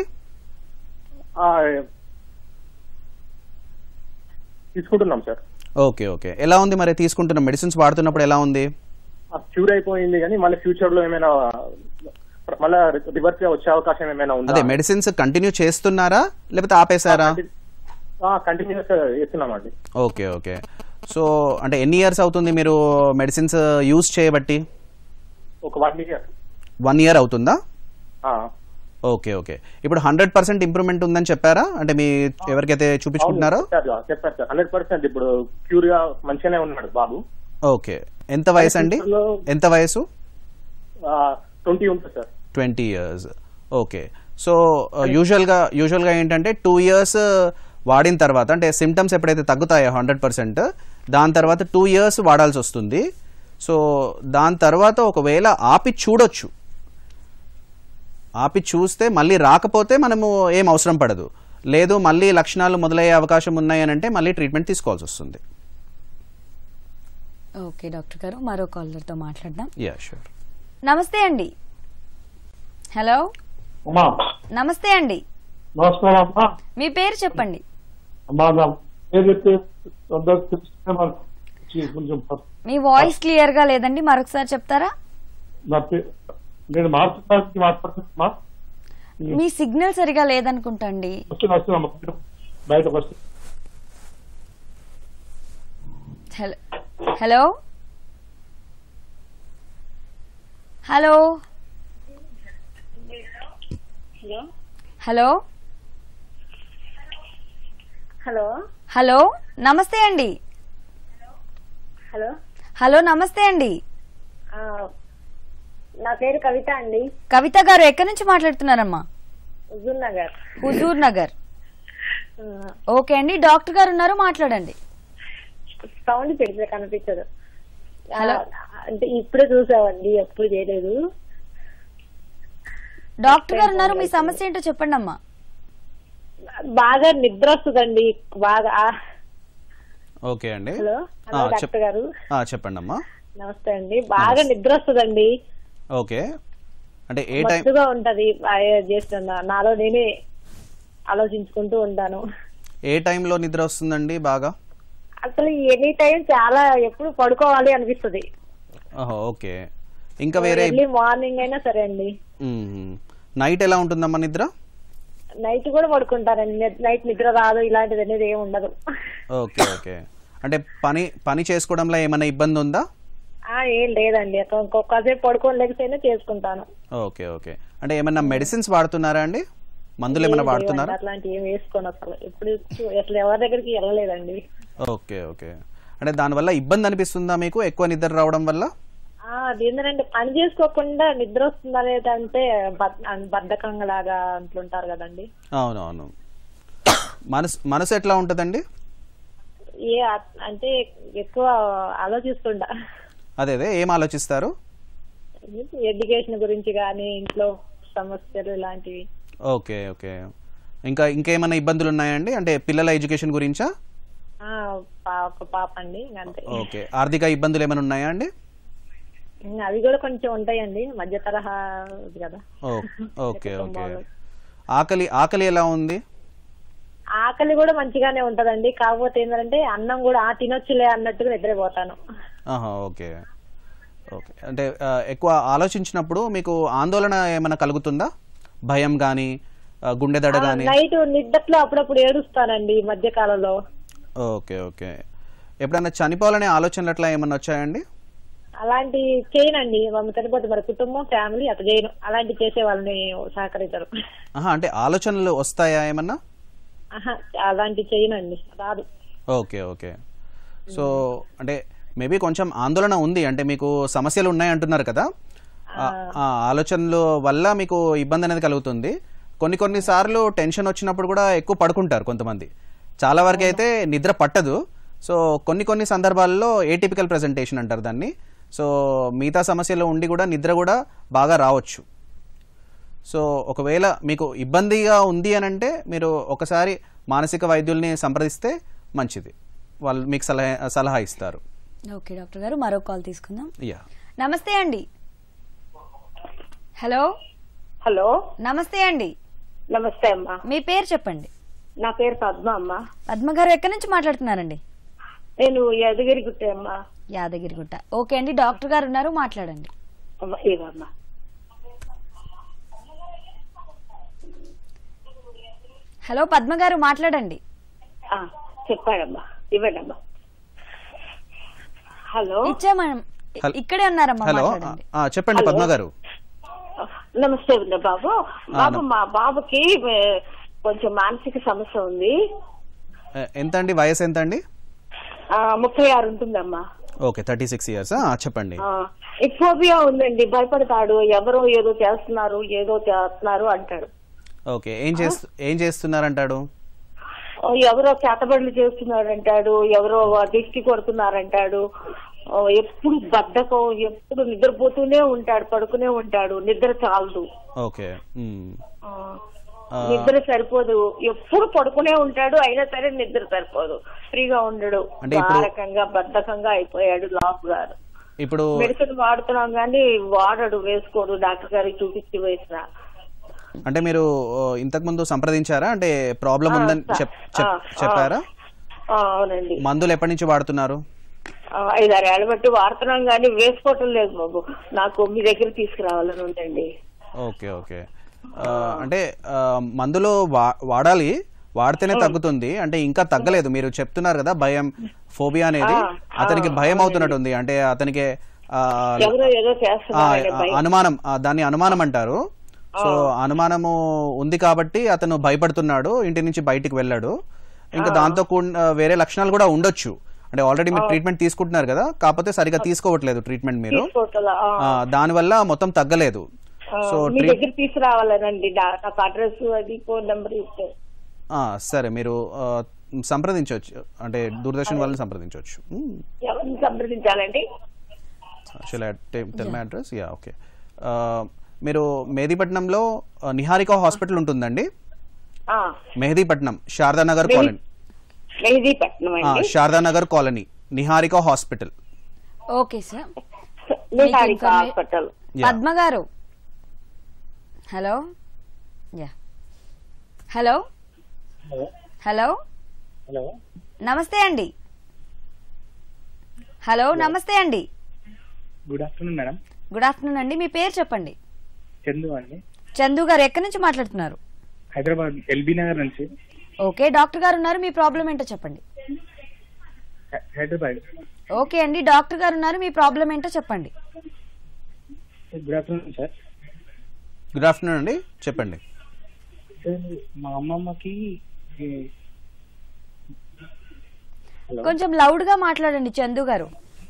తీసుకుంటున్నాం సార్ ఓకే ఓకే ఎలా ఉంది మరి తీసుకుంటున్న మెడిసిన్స్ వాడుతున్నప్పుడు ఎలా ఉంది క్యూర్ అయిపోయింది కానీ మళ్ళీ ఫ్యూచర్ లో ఏమైనా మళ్ళీ రివర్స్ గా వచ్చే అవకాశం ఏమైనా ఉందా అదే మెడిసిన్స్ కంటిన్యూ చేస్తున్నారా లేకపోతే ఆపేశారా కంటిన్యూస్ చేస్తున్నామండి ఓకే ఓకే సో అంటే ఎన్ని ఇయర్స్ అవుతుంది మీరు మెడిసిన్స్ యూజ్ చేయబట్టి ఒక వన్ ఇయర్ వన్ ఇయర్ అవుతుందా ఓకే ఓకే ఇప్పుడు హండ్రెడ్ పర్సెంట్ ఇంప్రూవ్మెంట్ ఉందని చెప్పారా అంటే మీ ఎవరికైతే చూపించుకుంటున్నారో చెప్పారు సార్ హండ్రెడ్ పర్సెంట్ ఇప్పుడు క్యూర్ గా మంచిగానే ఉన్నాడు బాబు ఓకే ఎంత వయసు అండి ఎంత వయసు ట్వంటీ ఉంటుంది sir twenty years okay so యూజువల్గా యూజువల్గా ఏంటంటే టూ ఇయర్స్ వాడిన తర్వాత అంటే సిమ్టమ్స్ ఎప్పుడైతే తగ్గుతాయో హండ్రెడ్ పర్సెంట్ దాని తర్వాత టూ ఇయర్స్ వాడాల్సి వస్తుంది సో దాని తర్వాత ఒకవేళ ఆపి చూడొచ్చు ఆపి చూస్తే మళ్ళీ రాకపోతే మనము ఏం అవసరం పడదు లేదు మళ్ళీ లక్షణాలు మొదలయ్యే అవకాశం ఉన్నాయి అని అంటే మళ్ళీ ట్రీట్మెంట్ తీసుకోవాల్సి వస్తుంది ఓకే డాక్టర్ గారు మరో కాలర్తో మాట్లాడదాం యా షూర్ నమస్తే అండి హలో అమ్మా నమస్తే అండి నమస్కారం అమ్మా మీ పేరు చెప్పండి అమ్మా నా పేరు చెప్తే తొందరగా తెలుసుకునే మనకు చి- కొంచెం ఫస్ట్ మీ వాయిస్ క్లియర్ గా లేదండి మరొకసారి చెప్తారా నా పే- నేను మాట్లాడడానికి మాట్లాడుతున్నా మీ సిగ్నల్ సరిగా లేదనుకుంటా అండి వస్తున్నా వస్తున్నా బయటకు వస్తున్నా hello hello hello hello hello hello hello నమస్తే అండి హలో హలో నమస్తే అండి ఆ, నా పేరు కవిత అండి కవిత గారు ఎక్కడి నుంచి మాట్లాడుతున్నారమ్మా హుజూర్ నగర్ హుజూర్ నగర్ ఆ, ఓకే అండి డాక్టర్ గారు ఉన్నారు మాట్లాడండి సౌండ్ పెడితే కనిపించదు ఆ, హలో. అంటే ఇప్పుడే చూసామండి ఎప్పుడు చేయలేదు డాక్టర్ గారు ఉన్నారు మీ సమస్య ఏంటో చెప్పండి అమ్మా బాగా నిద్ర వస్తుందండి బాగా ఆ, ఓకే అండి హలో ఆ, హలో చెప్- డాక్టర్ గారు ఆ, చెప్పండి అమ్మా నమస్తే అండి బాగా నిద్ర వస్తుందండి ఓకే అంటే ఏ టైం మత్తుగా ఉంటది బాగా చేస్తున్నా నాలో నేనే ఆలోచించుకుంటూ ఉంటాను ఏ టైంలో నిద్ర వస్తుందండి బాగా అసలు ఎనీ టైం చాలా ఎప్పుడు పడుకోవాలి అనిపిస్తుంది ఓహో ఓకే ఇంకా వేరే ఎర్లీ మార్నింగ్ అయినా సరే అండి మ్మ్. నైట్ ఎలా ఉంటుందమ్మా నిద్ర నైట్ కూడా పడుకుంటానండి నె- నైట్ నిద్ర రాదు ఇలాంటిది అనేది ఏమి ఉండదు ఓకే ఓకే అంటే పని పని చేసుకోవడంలో ఏమైనా ఇబ్బంది ఉందా ఆ ఏం లేదండి అక్క- ఇంకొకసేపు పడుకోని లేకపోయినా చేసుకుంటాను ఓకే ఓకే అంటే ఏమైనా మెడిసిన్స్ వాడుతున్నారా అండి మందులు ఏమైనా ఏం వాడుతున్నారా లేవండి, అట్లాంటి ఏం వేసుకోను అసలు ఎప్పుడు చూ- అసలు ఎవరి దగ్గరికి వెళ్ళలేదండి ఓకే ఓకే అంటే దానివల్ల ఇబ్బంది అనిపిస్తుందా మీకు ఎక్కువ నిద్ర రావడం వల్ల ఆ అది ఏంటంటే పని చేసుకోకుండా నిద్ర వస్తుంది అనేది అంటే బద్ధకంగా లాగా అంటుంటారు కదండి అవునవును మనసు మనసు ఎట్లా ఉంటుందండి ఏ అ- అంటే ఎక్కువ ఆలోచిస్తుంటా అదే అదే ఏం ఆలోచిస్తారు ఎడ్యుకేషన్ గురించి కానీ ఇంట్లో సమస్యలు ఇలాంటివి ఓకే ఓకే ఇంకా ఇంకేమైనా ఇబ్బందులు ఉన్నాయండి అంటే పిల్లల ఎడ్యుకేషన్ గురించా ఆ, పా- ఒక పాప అండి ఇంక అంతే ఓకే ఆర్థిక ఇబ్బందులు ఏమైనా ఉన్నాయా అండి ఇంక అవి కూడా కొంచెం ఉంటాయండి మధ్య తరహా ఇది కదా ఓ- ఓకే ఓకే ఆకలి ఆకలి ఎలా ఉంది ఆకలి కూడా మంచిగానే ఉంటదండి కాకపోతే ఏంటంటే అన్నం కూడా ఆ తినొచ్చులే అన్నట్టుగా నిద్రపోతాను ఆహా ఓకే ఓకే అంటే ఆ, ఎక్కువ ఆలోచించినప్పుడు మీకు ఆందోళన ఏమైనా కలుగుతుందా భయం కానీ గుండె దడ కానీ నైట్ నిద్దట్లో అప్పుడప్పుడు ఏడుస్తానండి ఈ మధ్య కాలంలో ఓకే ఓకే ఎప్పుడైనా చనిపోవాలనే ఆలోచనలు అట్లా ఏమన్నా వచ్చాయండి అలాంటి చేయనండి మమ్మల్ని చనిపోతే మరి కుటుంబం ఫ్యామిలీ అట్లా చేయను అలాంటి చేసే వాళ్ళని సహకరించరు ఆహా అంటే ఆలోచనలు వస్తాయా ఏమన్నా ఆహా, అలాంటి చేయనండి రాదు ఓకే ఓకే సో అంటే మేబీ కొంచెం ఆందోళన ఉంది అంటే మీకు సమస్యలు ఉన్నాయి అంటున్నారు కదా ఆ- ఆ ఆలోచనలు వల్ల మీకు ఇబ్బంది అనేది కలుగుతుంది కొన్ని కొన్ని సార్లు టెన్షన్ వచ్చినప్పుడు కూడా ఎక్కువ పడుకుంటారు కొంతమంది చాలా వరకు అయితే నిద్ర పట్టదు సో కొన్ని కొన్ని సందర్భాల్లో ఏటిపికల్ ప్రెజెంటేషన్ అంటారు దాన్ని సో మిగతా సమస్యలు ఉండి కూడా నిద్ర కూడా బాగా రావచ్చు సో ఒకవేళ మీకు ఇబ్బందిగా ఉంది అని అంటే మీరు ఒకసారి మానసిక వైద్యుల్ని సంప్రదిస్తే మంచిది వాళ్ళు మీకు సలహా సలహా ఇస్తారు ఓకే డాక్టర్ గారు మరో కాల్ తీసుకుందాం యా నమస్తే అండి హలో హలో నమస్తే అండి నమస్తే అమ్మా మీ పేరు చెప్పండి నా పేరు పద్మ అమ్మా పద్మ గారు ఎక్కడి నుంచి మాట్లాడుతున్నారండి నేను యాదగిరిగుట్ట అమ్మా యాదగిరిగుట్ట ఓకే అండి డాక్టర్ గారు ఉన్నారు మాట్లాడండి అమ్మా ఇదమ్మా హలో పద్మ గారు మాట్లాడండి ఆ, చెప్పాడమ్మా ఇవ్వండి అమ్మా హలో ఇచ్చామం హల్- ఇక్కడే ఉన్నారమ్మా హలో మాట్లాడండి ఆ, చెప్పండి హలో. పద్మ గారు నమస్తే ఉంది బాబు బాబు నమ- మా బాబుకి ఏ, కొంచెం మానసిక సమస్య ఉంది ఎ- ఎంత అండి వయసు ఎంత అండి ఆ, ముప్పై ఆరు ఉంటుందమ్మా ఓకే థర్టీ సిక్స్ ఇయర్స్ చెప్పండి ఆ, ఈ ఫోబియా ఉందండి భయపడతాడు ఎవరో ఏదో చేస్తున్నారు ఏదో చేస్తున్నారు అంటాడు ఓకే ఏం చేస్తు ఏం చేస్తున్నారంటాడు ఓ, ఎవరో చేతబడులు చేస్తున్నాడు అంటాడు ఎవరో దిష్టి కొడుతున్నారంటాడు ఓ, ఎప్పుడు బద్ధకం ఎప్పుడు నిద్రపోతూనే ఉంటాడు పడుకునే ఉంటాడు నిద్ర చాలదు ఓకే మ్. ఆ, ఆ, నిద్ర సరిపోదు ఎప్పుడు పడుకునే ఉంటాడు అయినా సరే నిద్ర సరిపోదు ఫ్రీగా ఉండడు అంటే ఇప్పుడు- భారకంగా బద్ధకంగా అయిపోయాడు లాక్ గారు ఇప్పుడు మెడిసిన్ వాడుతున్నాం కానీ వాడడు వేసుకోడు డాక్టర్ గారికి చూపించి వేసిన అంటే మీరు ఓ, ఇంతకుముందు సంప్రదించారా అంటే ప్రాబ్లం ఆ, ఉందని స- చెప్- చెప్- ఆ, చెప్పారా ఆ, అవునండి మందులు ఎప్పటి నుంచి వాడుతున్నారు ఆ, ఐదారు ఏళ్ళ బట్టి వాడుతున్నాం కానీ వేసుకోవటం లేదు బాబు నాకు మీ దగ్గర తీసుకురావాలని ఉందండి ఓకే ఓకే ఆ, అంటే ఆ, మందులు వా- వాడాలి వాడితేనే తగ్గుతుంది అంటే ఇంకా తగ్గలేదు మీరు చెప్తున్నారు కదా భయం ఫోబియా అనేది ఆ, అతనికి ఆ, భయం అవునండి. అవుతున్నట్టుంది అంటే అతనికి ఆ, ఎవరో ఏదో ఆ, చేస్తున్నారనే భయం. అనుమానం ఆ, దాన్ని అనుమానం అంటారు సో అనుమానము ఉంది కాబట్టి అతను భయపడుతున్నాడు ఇంటి నుంచి బయటికి వెళ్ళాడు ఇంకా దాంతో కూడిన వేరే లక్షణాలు కూడా ఉండొచ్చు అంటే ఆల్రెడీ మీరు ట్రీట్మెంట్ తీసుకుంటున్నారు కదా కాకపోతే సరిగా తీసుకోవట్లేదు ట్రీట్మెంట్ మీరు తీసుకోవట్లా, ఆ. ఆ, దానివల్ల మొత్తం తగ్గలేదు ఆ, సో మీ ట్రీట్ దగ్గర తీసుకురావాలనండి డా- నాకు అడ్రస్ అది ఫోన్ నెంబర్ ఇస్తే ఆ, సరే మీరు ఆ, సంప్రదించవచ్చు అంటే దూరదర్శన్ వాళ్ళని సంప్రదించవచ్చు ఎవరిని సంప్రదించాలండి tell my address yeah okay మీరు మెహదీపట్నంలో ఆ, నిహారిక హాస్పిటల్ ఉంటుందండి ఆ, మెహదీపట్నం శారదానగర్ మెహదీ- కాలనీ మెహదీపట్నం ఆ, అండి Sharadanagar colony Niharika hospital okay sir Niharika మీకు హాస్పిటల్ యా. పద్మ గారు hello yeah hello hello hello నమస్తే అండి హలో నమస్తే అండి good afternoon madam good afternoon అండి మీ పేరు చెప్పండి చందు అండి చందు గారు ఎక్కడి నుంచి మాట్లాడుతున్నారు హైదరాబాద్ ఎల్బీ నగర్ నుంచి ఓకే డాక్టర్ గారు ఉన్నారు మీ ప్రాబ్లం ఏంటో చెప్పండి హై- హైదరాబాద్ ఓకే అండి డాక్టర్ గారు ఉన్నారు మీ ప్రాబ్లం ఏంటో చెప్పండి good afternoon sir good afternoon అండి చెప్పండి సార్ మా అమ్మమ్మకి ఈ, హలో కొంచెం లౌడ్ గా మాట్లాడండి చందు గారు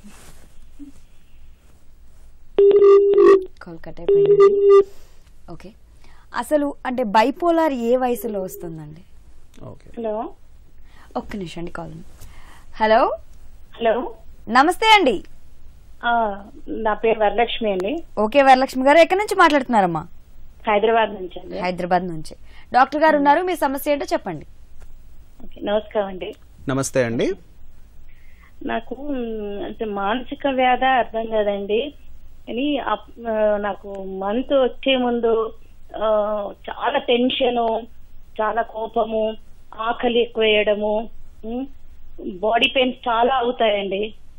కాల్ కట్ అయిపోయింది ఓకే అసలు అంటే బైపోలార్ ఏ వయసులో వస్తుందండి ఓకే హలో ఒక్క నిమిషం అండి కాల్ హలో హలో నమస్తే అండి ఆ, నా పేరు వరలక్ష్మి అండి ఓకే వరలక్ష్మి గారు ఎక్కడి నుంచి మాట్లాడుతున్నారమ్మా హైదరాబాద్ నుంచి అండి హైదరాబాద్ నుంచి డాక్టర్ గారు ఉన్నారు మీ సమస్య ఏంటో చెప్పండి ఓకే, నమస్కారం అండి నమస్తే అండి నాకు మ్, అంటే మానసిక వ్యాధ అర్థం కాదండి కానీ అప్- ఆ, నాకు మంత్ వచ్చే ముందు ఆ, చాలా టెన్షను చాలా కోపము ఆకలి ఎక్కువ వేయడము బాడీ పెయిన్స్ చాలా అవుతాయండి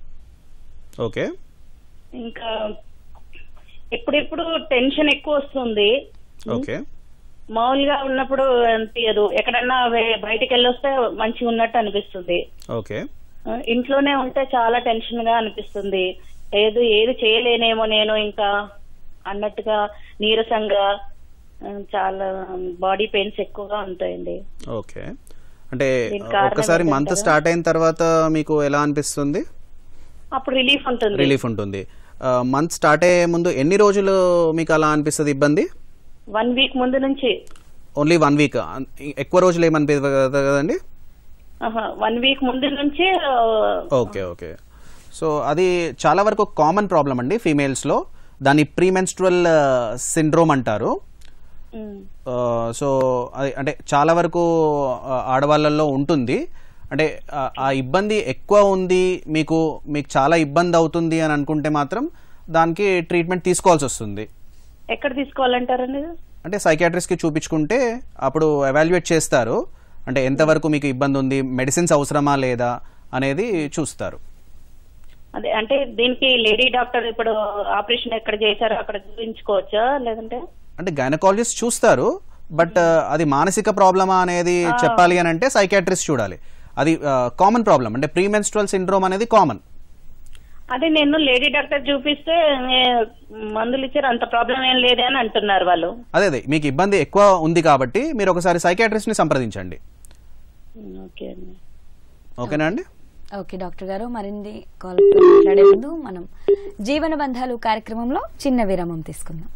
ఓకే ఇంకా ఎప్పుడెప్పుడు టెన్షన్ ఎక్కువ వస్తుంది ఓకే మామూలుగా ఉన్నప్పుడు అనిపించదు ఎక్కడన్నా వే- బయటికి వెళ్ళొస్తే మంచిగా ఉన్నట్టు అనిపిస్తుంది ఓకే ఆ, ఇంట్లోనే ఉంటే చాలా టెన్షన్ గా అనిపిస్తుంది ఏది ఏది చేయలేనేమో నేను ఇంకా అన్నట్టుగా నీరసంగా ఆ, చాలా బాడీ పెయిన్స్ ఎక్కువగా ఉంటాయండి ఓకే అంటే దీనికి కారణం ఒక్కసారి మంత్ ఏంటంటారా? స్టార్ట్ అయిన తర్వాత మీకు ఎలా అనిపిస్తుంది అప్పుడు రిలీఫ్ ఉంటుంది రిలీఫ్ ఉంటుంది మంత్ స్టార్ట్ అయ్యే ముందు ఎన్ని రోజులు మీకు అలా అనిపిస్తుంది ఇబ్బంది వన్ వీక్ ముందు నుంచి ఓన్లీ వన్ వీక్ ఎక్కువ రోజులు ఏమనిపిస్తుంది కదండి వన్ వీక్ ముందు నుంచి ఆ, ఓకే ఓకే సో అది చాలా వరకు కామన్ ప్రాబ్లం అండి ఫీమేల్స్లో దాన్ని ప్రీమెన్స్ట్రల్ సిండ్రోమ్ అంటారు ఉమ్, సో అది అంటే చాలా వరకు ఆ, ఆడవాళ్ళల్లో ఉంటుంది అంటే ఆ- ఆ ఇబ్బంది ఎక్కువ ఉంది మీకు మీకు చాలా ఇబ్బంది అవుతుంది అని అనుకుంటే మాత్రం దానికి ట్రీట్మెంట్ తీసుకోవాల్సి వస్తుంది ఎక్కడ తీసుకోవాలంటారండి అంటే సైకాట్రిస్ట్కి చూపించుకుంటే అప్పుడు ఎవాల్యుయేట్ చేస్తారు అంటే ఎంతవరకు మీకు ఇబ్బంది ఉంది మెడిసిన్స్ అవసరమా లేదా అనేది చూస్తారు అదే అంటే దీనికి లేడీ డాక్టర్ ఇప్పుడు ఆపరేషన్ ఎక్కడ చేశారో అక్కడ చూపించుకోవచ్చా లేదంటే అంటే గైనకాలజిస్ట్ చూస్తారు బట్ అది మానసిక ప్రాబ్లమా అనేది ఆ. చెప్పాలి అని అంటే సైకాట్రిస్ట్ చూడాలి అది కామన్ ప్రాబ్లం అంటే ప్రీమెన్స్ట్రల్ సిండ్రోమ్ అనేది కామన్ అదే నేను లేడీ డాక్టర్ చూపిస్తే ఏ, మందులు ఇచ్చారు అంత ప్రాబ్లం ఏం లేదే అని అంటున్నారు వాళ్ళు అదే అదే మీకు ఇబ్బంది ఎక్కువ ఉంది కాబట్టి మీరు ఒకసారి సైకాట్రిస్ట్ ని సంప్రదించండి ఓకే అండి ఓకేనా అండి ఓకే డాక్టర్ గారు మరిన్ని కాల్ మాట్లాడే ముందు మనం జీవన బంధాలు కార్యక్రమంలో చిన్న విరామం తీసుకుందాం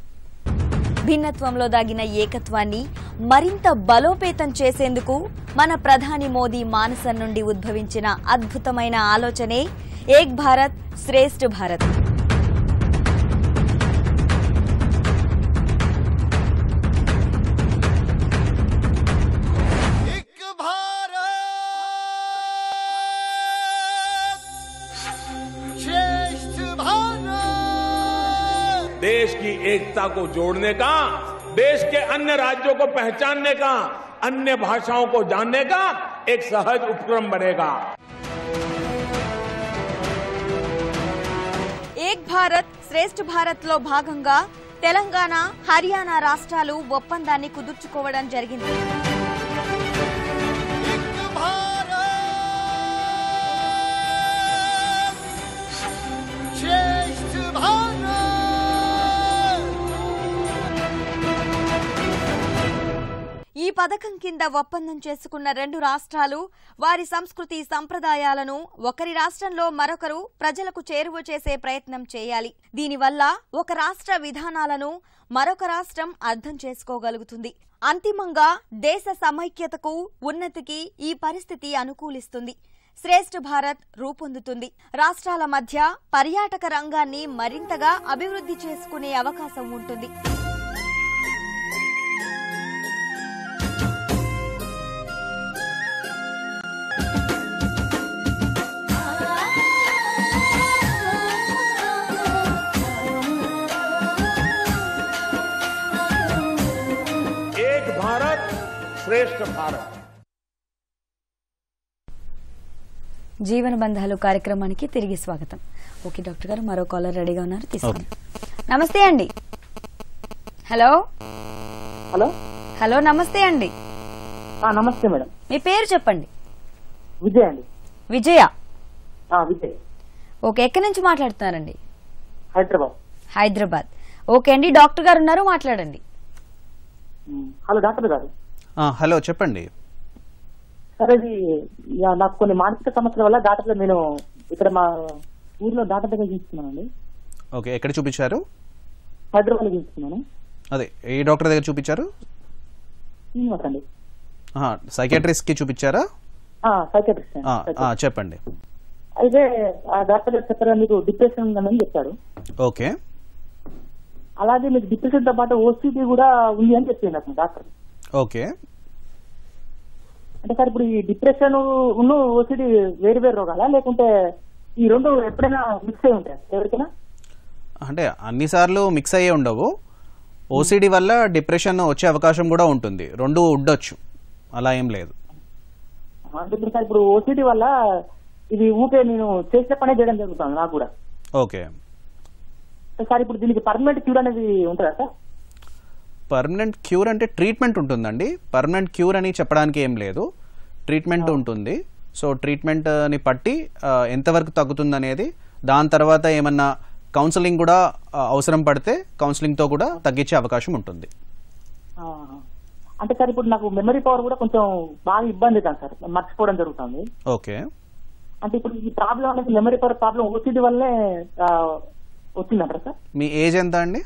భిన్నత్వంలో దాగిన ఏకత్వాన్ని మరింత బలోపేతం చేసేందుకు మన ప్రధాని మోదీ మానసం నుండి ఉద్భవించిన అద్భుతమైన ఆలోచనే ఏక్ భారత్ శ్రేష్ఠ భారత్ श्रेष्ठ भारत देश की एकता को जोड़ने का देश के अन्य राज्यों को पहचानने का अन्य भाषाओं को जानने का एक सहज उपक्रम बनेगा ఏక్ భారత్ శ్రేష్ఠ భారత్ లో భాగంగా తెలంగాణ హర్యానా రాష్ట్రాలు ఒప్పందాన్ని కుదుర్చుకోవడం జరిగింది श्रेष्ठ भारत ఈ పథకం కింద ఒప్పందం చేసుకున్న రెండు రాష్ట్రాలు వారి సంస్కృతి సంప్రదాయాలను ఒకరి రాష్ట్రంలో మరొకరు ప్రజలకు చేరువ చేసే ప్రయత్నం చేయాలి దీనివల్ల ఒక రాష్ట్ర విధానాలను మరొక రాష్ట్రం అర్థం చేసుకోగలుగుతుంది అంతిమంగా దేశ సమైక్యతకు ఉన్నతికి ఈ పరిస్థితి అనుకూలిస్తుంది శ్రేష్ఠ భారత్ రూపొందుతుంది రాష్ట్రాల మధ్య పర్యాటక రంగాన్ని మరింతగా అభివృద్ధి చేసుకునే అవకాశం ఉంటుంది एक भारत श्रेष्ठ भारत జీవన బంధాలు కార్యక్రమానికి తిరిగి స్వాగతం ఓకే డాక్టర్ గారు మరో కాలర్ రెడీగా ఉన్నారు తీసుకోండి నమస్తే అండి హలో హలో హలో నమస్తే అండి నమస్తే మేడం మీ పేరు చెప్పండి విజయ్ అండి విజయ ఆ, విజయ్ ఓకే ఎక్కడి నుంచి మాట్లాడుతున్నారండి హైదరాబాద్ హైదరాబాద్ ఓకే అండి డాక్టర్ గారు ఉన్నారు మాట్లాడండి ఉమ్, హలో డాక్టర్ గారు ఆ, హలో చెప్పండి సరే ఇది యా, నాకు కొన్ని మానసిక సమస్యల వల్ల డాక్టర్ నేను ఇక్కడ మా ఊర్లో డాక్టర్ దగ్గర చూస్తున్నానండి ఓకే ఎక్కడ చూపించారు హైదరాబాద్ లో చూస్తున్నాను అదే ఏ డాక్టర్ దగ్గర చూపించారు శ్రీనివాస్ అండి సైకాట్రిస్ట్ కి చూపించారా సైకాట్రిస్ట్ ఆ, ఆ, చెప్పండి అయితే ఆ డాక్టర్ గారు చెప్పారు మీకు డిప్రెషన్ ఉందని చెప్పారు ఓకే అలాగే మీకు డిప్రెషన్ తో పాటు ఓసిటీ కూడా ఉంది అని చెప్పింది నాకు డాక్టర్ ఓకే అంటే సార్ ఇప్పుడు ఈ డిప్రెషన్ ఉన్న ఓసిటీ వేరు వేరు రోగాలా లేకుంటే ఈ రెండు ఎప్పుడైనా మిక్స్ అయి ఉంటాయి ఎవరికైనా అంటే అన్నిసార్లు మిక్స్ అయ్యే ఉండవు ఓసిడి వల్ల డిప్రెషన్ వచ్చే అవకాశం కూడా ఉంటుంది రెండు ఉండొచ్చు అలా ఏం లేదు అంటే ఇప్పుడు సార్ ఇప్పుడు ఓసిటీ వల్ల ఇది ఊకే నేను చేసిన పనే చేయడం జరుగుతుంది నాకు కూడా ఓకే సార్ ఇప్పుడు దీనికి పర్మనెంట్ క్యూర్ అనేది ఉంటుందా సార్ పర్మనెంట్ క్యూర్ అంటే ట్రీట్మెంట్ ఉంటుందండి పర్మనెంట్ క్యూర్ అని చెప్పడానికి ఏం లేదు ట్రీట్మెంట్ ఉంటుంది సో ట్రీట్మెంట్ని బట్టి ఆ, ఎంతవరకు తగ్గుతుంది అనేది దాని తర్వాత ఏమన్నా కౌన్సిలింగ్ కూడా ఆ, అవసరం పడితే కౌన్సిలింగ్తో కూడా తగ్గించే అవకాశం ఉంటుంది ఆ, అంటే సార్ ఇప్పుడు నాకు మెమరీ పవర్ కూడా కొంచెం బాగా ఇబ్బంది అవుతుంది సార్ మర్చిపోవడం జరుగుతుంది ఓకే అంటే ఇప్పుడు ఈ ప్రాబ్లం అనేది మెమరీ పవర్ ప్రాబ్లం ఓసిటీ వల్లే ఆ, వచ్చిందంటారా సార్ మీ ఏజ్ ఎంత అండి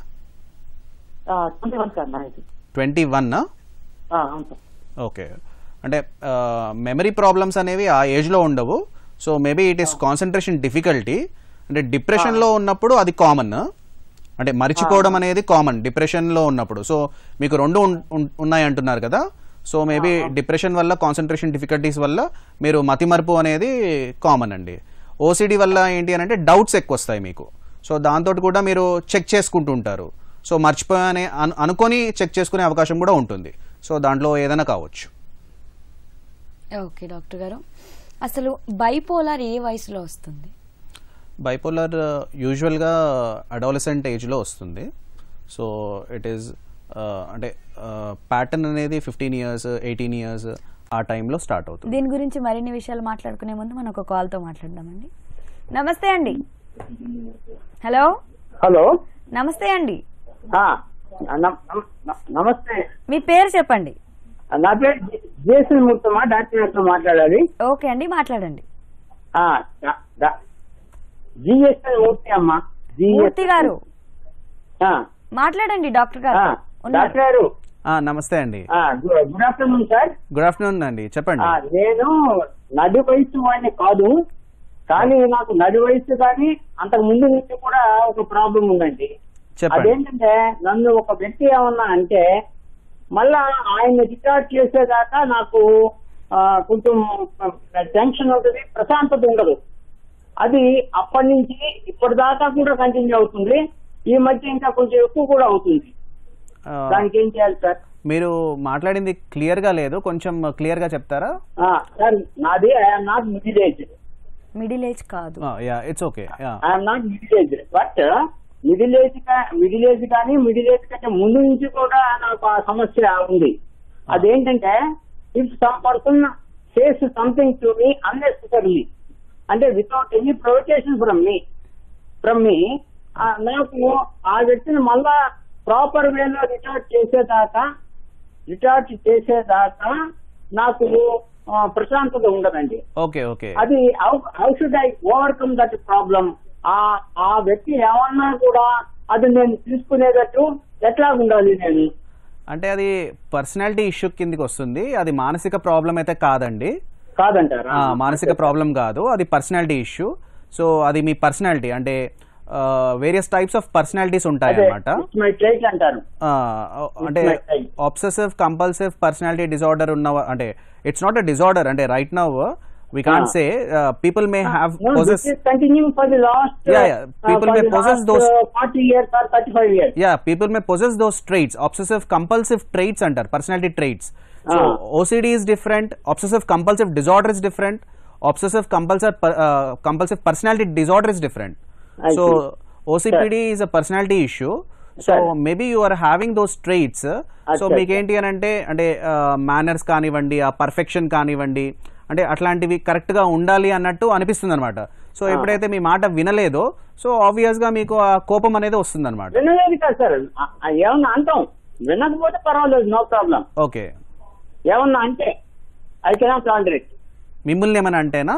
ట్వంటీ వన్ సార్ నా ఏజ్ ట్వంటీ వన్ ఆ, అవును సార్ ఓకే అంటే మెమరీ ప్రాబ్లమ్స్ అనేవి ఆ ఏజ్లో ఉండవు so maybe it is concentration difficulty అంటే డిప్రెషన్లో ఉన్నప్పుడు అది కామన్ అంటే మర్చిపోవడం అనేది కామన్ డిప్రెషన్లో ఉన్నప్పుడు సో మీకు రెండు ఉన్- ఉన్- ఉన్నాయి అంటున్నారు కదా సో మేబీ డిప్రెషన్ వల్ల కాన్సన్ట్రేషన్ డిఫికల్టీస్ వల్ల మీరు మతిమరుపు అనేది కామన్ అండి ఓసిడి వల్ల ఏంటి అని అంటే డౌట్స్ ఎక్కువ వస్తాయి మీకు సో దాంతో కూడా మీరు చెక్ చేసుకుంటూ ఉంటారు సో మర్చిపోయానే అను అనుకొని చెక్ చేసుకునే అవకాశం కూడా ఉంటుంది సో దాంట్లో ఏదైనా కావచ్చు ఓకే డాక్టర్ గారు అసలు బైపోలార్ ఏ వయసులో వస్తుంది బైపోలర్ యూజువల్గా అడాలసెంట్ ఏజ్లో వస్తుంది సో ఇట్ ఈస్ అంటే ప్యాటర్న్ అనేది ఫిఫ్టీన్ ఇయర్స్ ఎయిటీన్ ఇయర్స్ ఆ టైంలో స్టార్ట్ అవుతుంది దీని గురించి మరిన్ని విషయాలు మాట్లాడుకునే ముందు మనం ఒక కాల్తో మాట్లాడదామండి నమస్తే అండి హలో హలో నమస్తే అండి ఆ, నమ- నమ- నమస్తే మీ పేరు చెప్పండి నా పేరు జేసీ మూర్తమా డాక్టర్ గారితో మాట్లాడాలి ఓకే అండి మాట్లాడండి ఆ, డా- డా- జిఎస్ మూర్తి అమ్మా జిఎస్ మూర్తి గారు ఆ, మాట్లాడండి డాక్టర్ గారు ఆ, డాక్టర్ గారు ఆ, నమస్తే అండి ఆ, good- good afternoon sir good afternoon అండి చెప్పండి ఆ, నేను నడి వయసు వాడిని కాదు కానీ నాకు నడి వయసు కానీ అంతకు ముందు నుంచి కూడా ఒక ప్రాబ్లం ఉందండి చెప్పండి. అదేంటంటే నన్ను ఒక వ్యక్తి ఏమన్నా అంటే మళ్ళా ఆయన రికార్డ్ చేసేదాకా నాకు ఆ, కొంచెం టెన్షన్ ఉంటుంది ప్రశాంతత ఉండదు అది అప్పటి నుంచి ఇప్పటిదాకా కూడా కంటిన్యూ అవుతుంది ఈ మధ్య ఇంకా కొంచెం ఎక్కువ కూడా అవుతుంది ఆ, దానికి ఏం చేయాలి సార్ మీరు మాట్లాడింది క్లియర్గా లేదు కొంచెం క్లియర్గా చెప్తారా ఆ, సార్ నాది I'm not middle age middle age కాదు yeah it's okay yeah I'm not middle age but middle age middle age కానీ మిడిల్ ఏజ్ కంటే ముందు నుంచి కూడా నాకు ఆ సమస్య ఉంది అదేంటంటే if some person says something to me unnecessary అంటే without any provocation from me from me నాకు ఆ వ్యక్తిని మళ్ళా ప్రాపర్ వేలో రిటార్ట్ చేసేదాకా రిటార్ట్ చేసేదాకా నాకు ఆ, ప్రశాంతత ఉండదండి ఓకే ఓకే అది how should I overcome that problem ఆ ఆ వ్యక్తి ఏమన్నా కూడా అది నేను తీసుకునేటట్టు ఎట్లా ఉండాలి నేను అంటే అది పర్సనాలిటీ ఇష్యూ కిందకి వస్తుంది అది మానసిక ప్రాబ్లం అయితే కాదండి కాదంటారా ఆ, మానసిక ప్రాబ్లం కాదు అది పర్సనాలిటీ ఇష్యూ సో అది మీ పర్సనాలిటీ అంటే వేరియస్ టైప్స్ ఆఫ్ పర్సనాలిటీస్ ఉంటాయి అదే అన్నమాట మై ట్రైట్ అంటారు ఆ, అంటే my type. Obsessive compulsive personality disorder ఉన్న అంటే ఇట్స్ నాట్ అ డిజార్డర్ అంటే right now we can Ah. Say people may have No, possess this is continuing for the last Yeah, yeah. People may possess those- forty years or thirty five years yeah people may possess those traits obsessive compulsive traits అంటారు personality traits so Ah. OCD is different obsessive compulsive disorder is different obsessive compulsive compulsive personality disorder is different I so see. OCPD is a personality issue so maybe you are having those traits so అచ్చా, మీకేంటి అని అంటే అంటే manners కానివ్వండి ఆ perfection కానివ్వండి అంటే అట్లాంటివి కరెక్ట్ గా ఉండాలి అన్నట్టు అనిపిస్తుంది అనమాట సో Ah. ఎప్పుడైతే మీ మాట వినలేదో సో ఆబ్వియస్ గా మీకు ఆ కోపం అనేది వస్తుంది అనమాట వినలేదు కదా సార్ ఆ- ఆ ఏమన్నా అంటాం వినకపోతే పర్వాలేదు నో ప్రాబ్లం ఓకే ఏమన్నా అంటే ఐ కెనాట్ టాలరేట్ మిమ్మల్ని ఏమైనా అంటేనా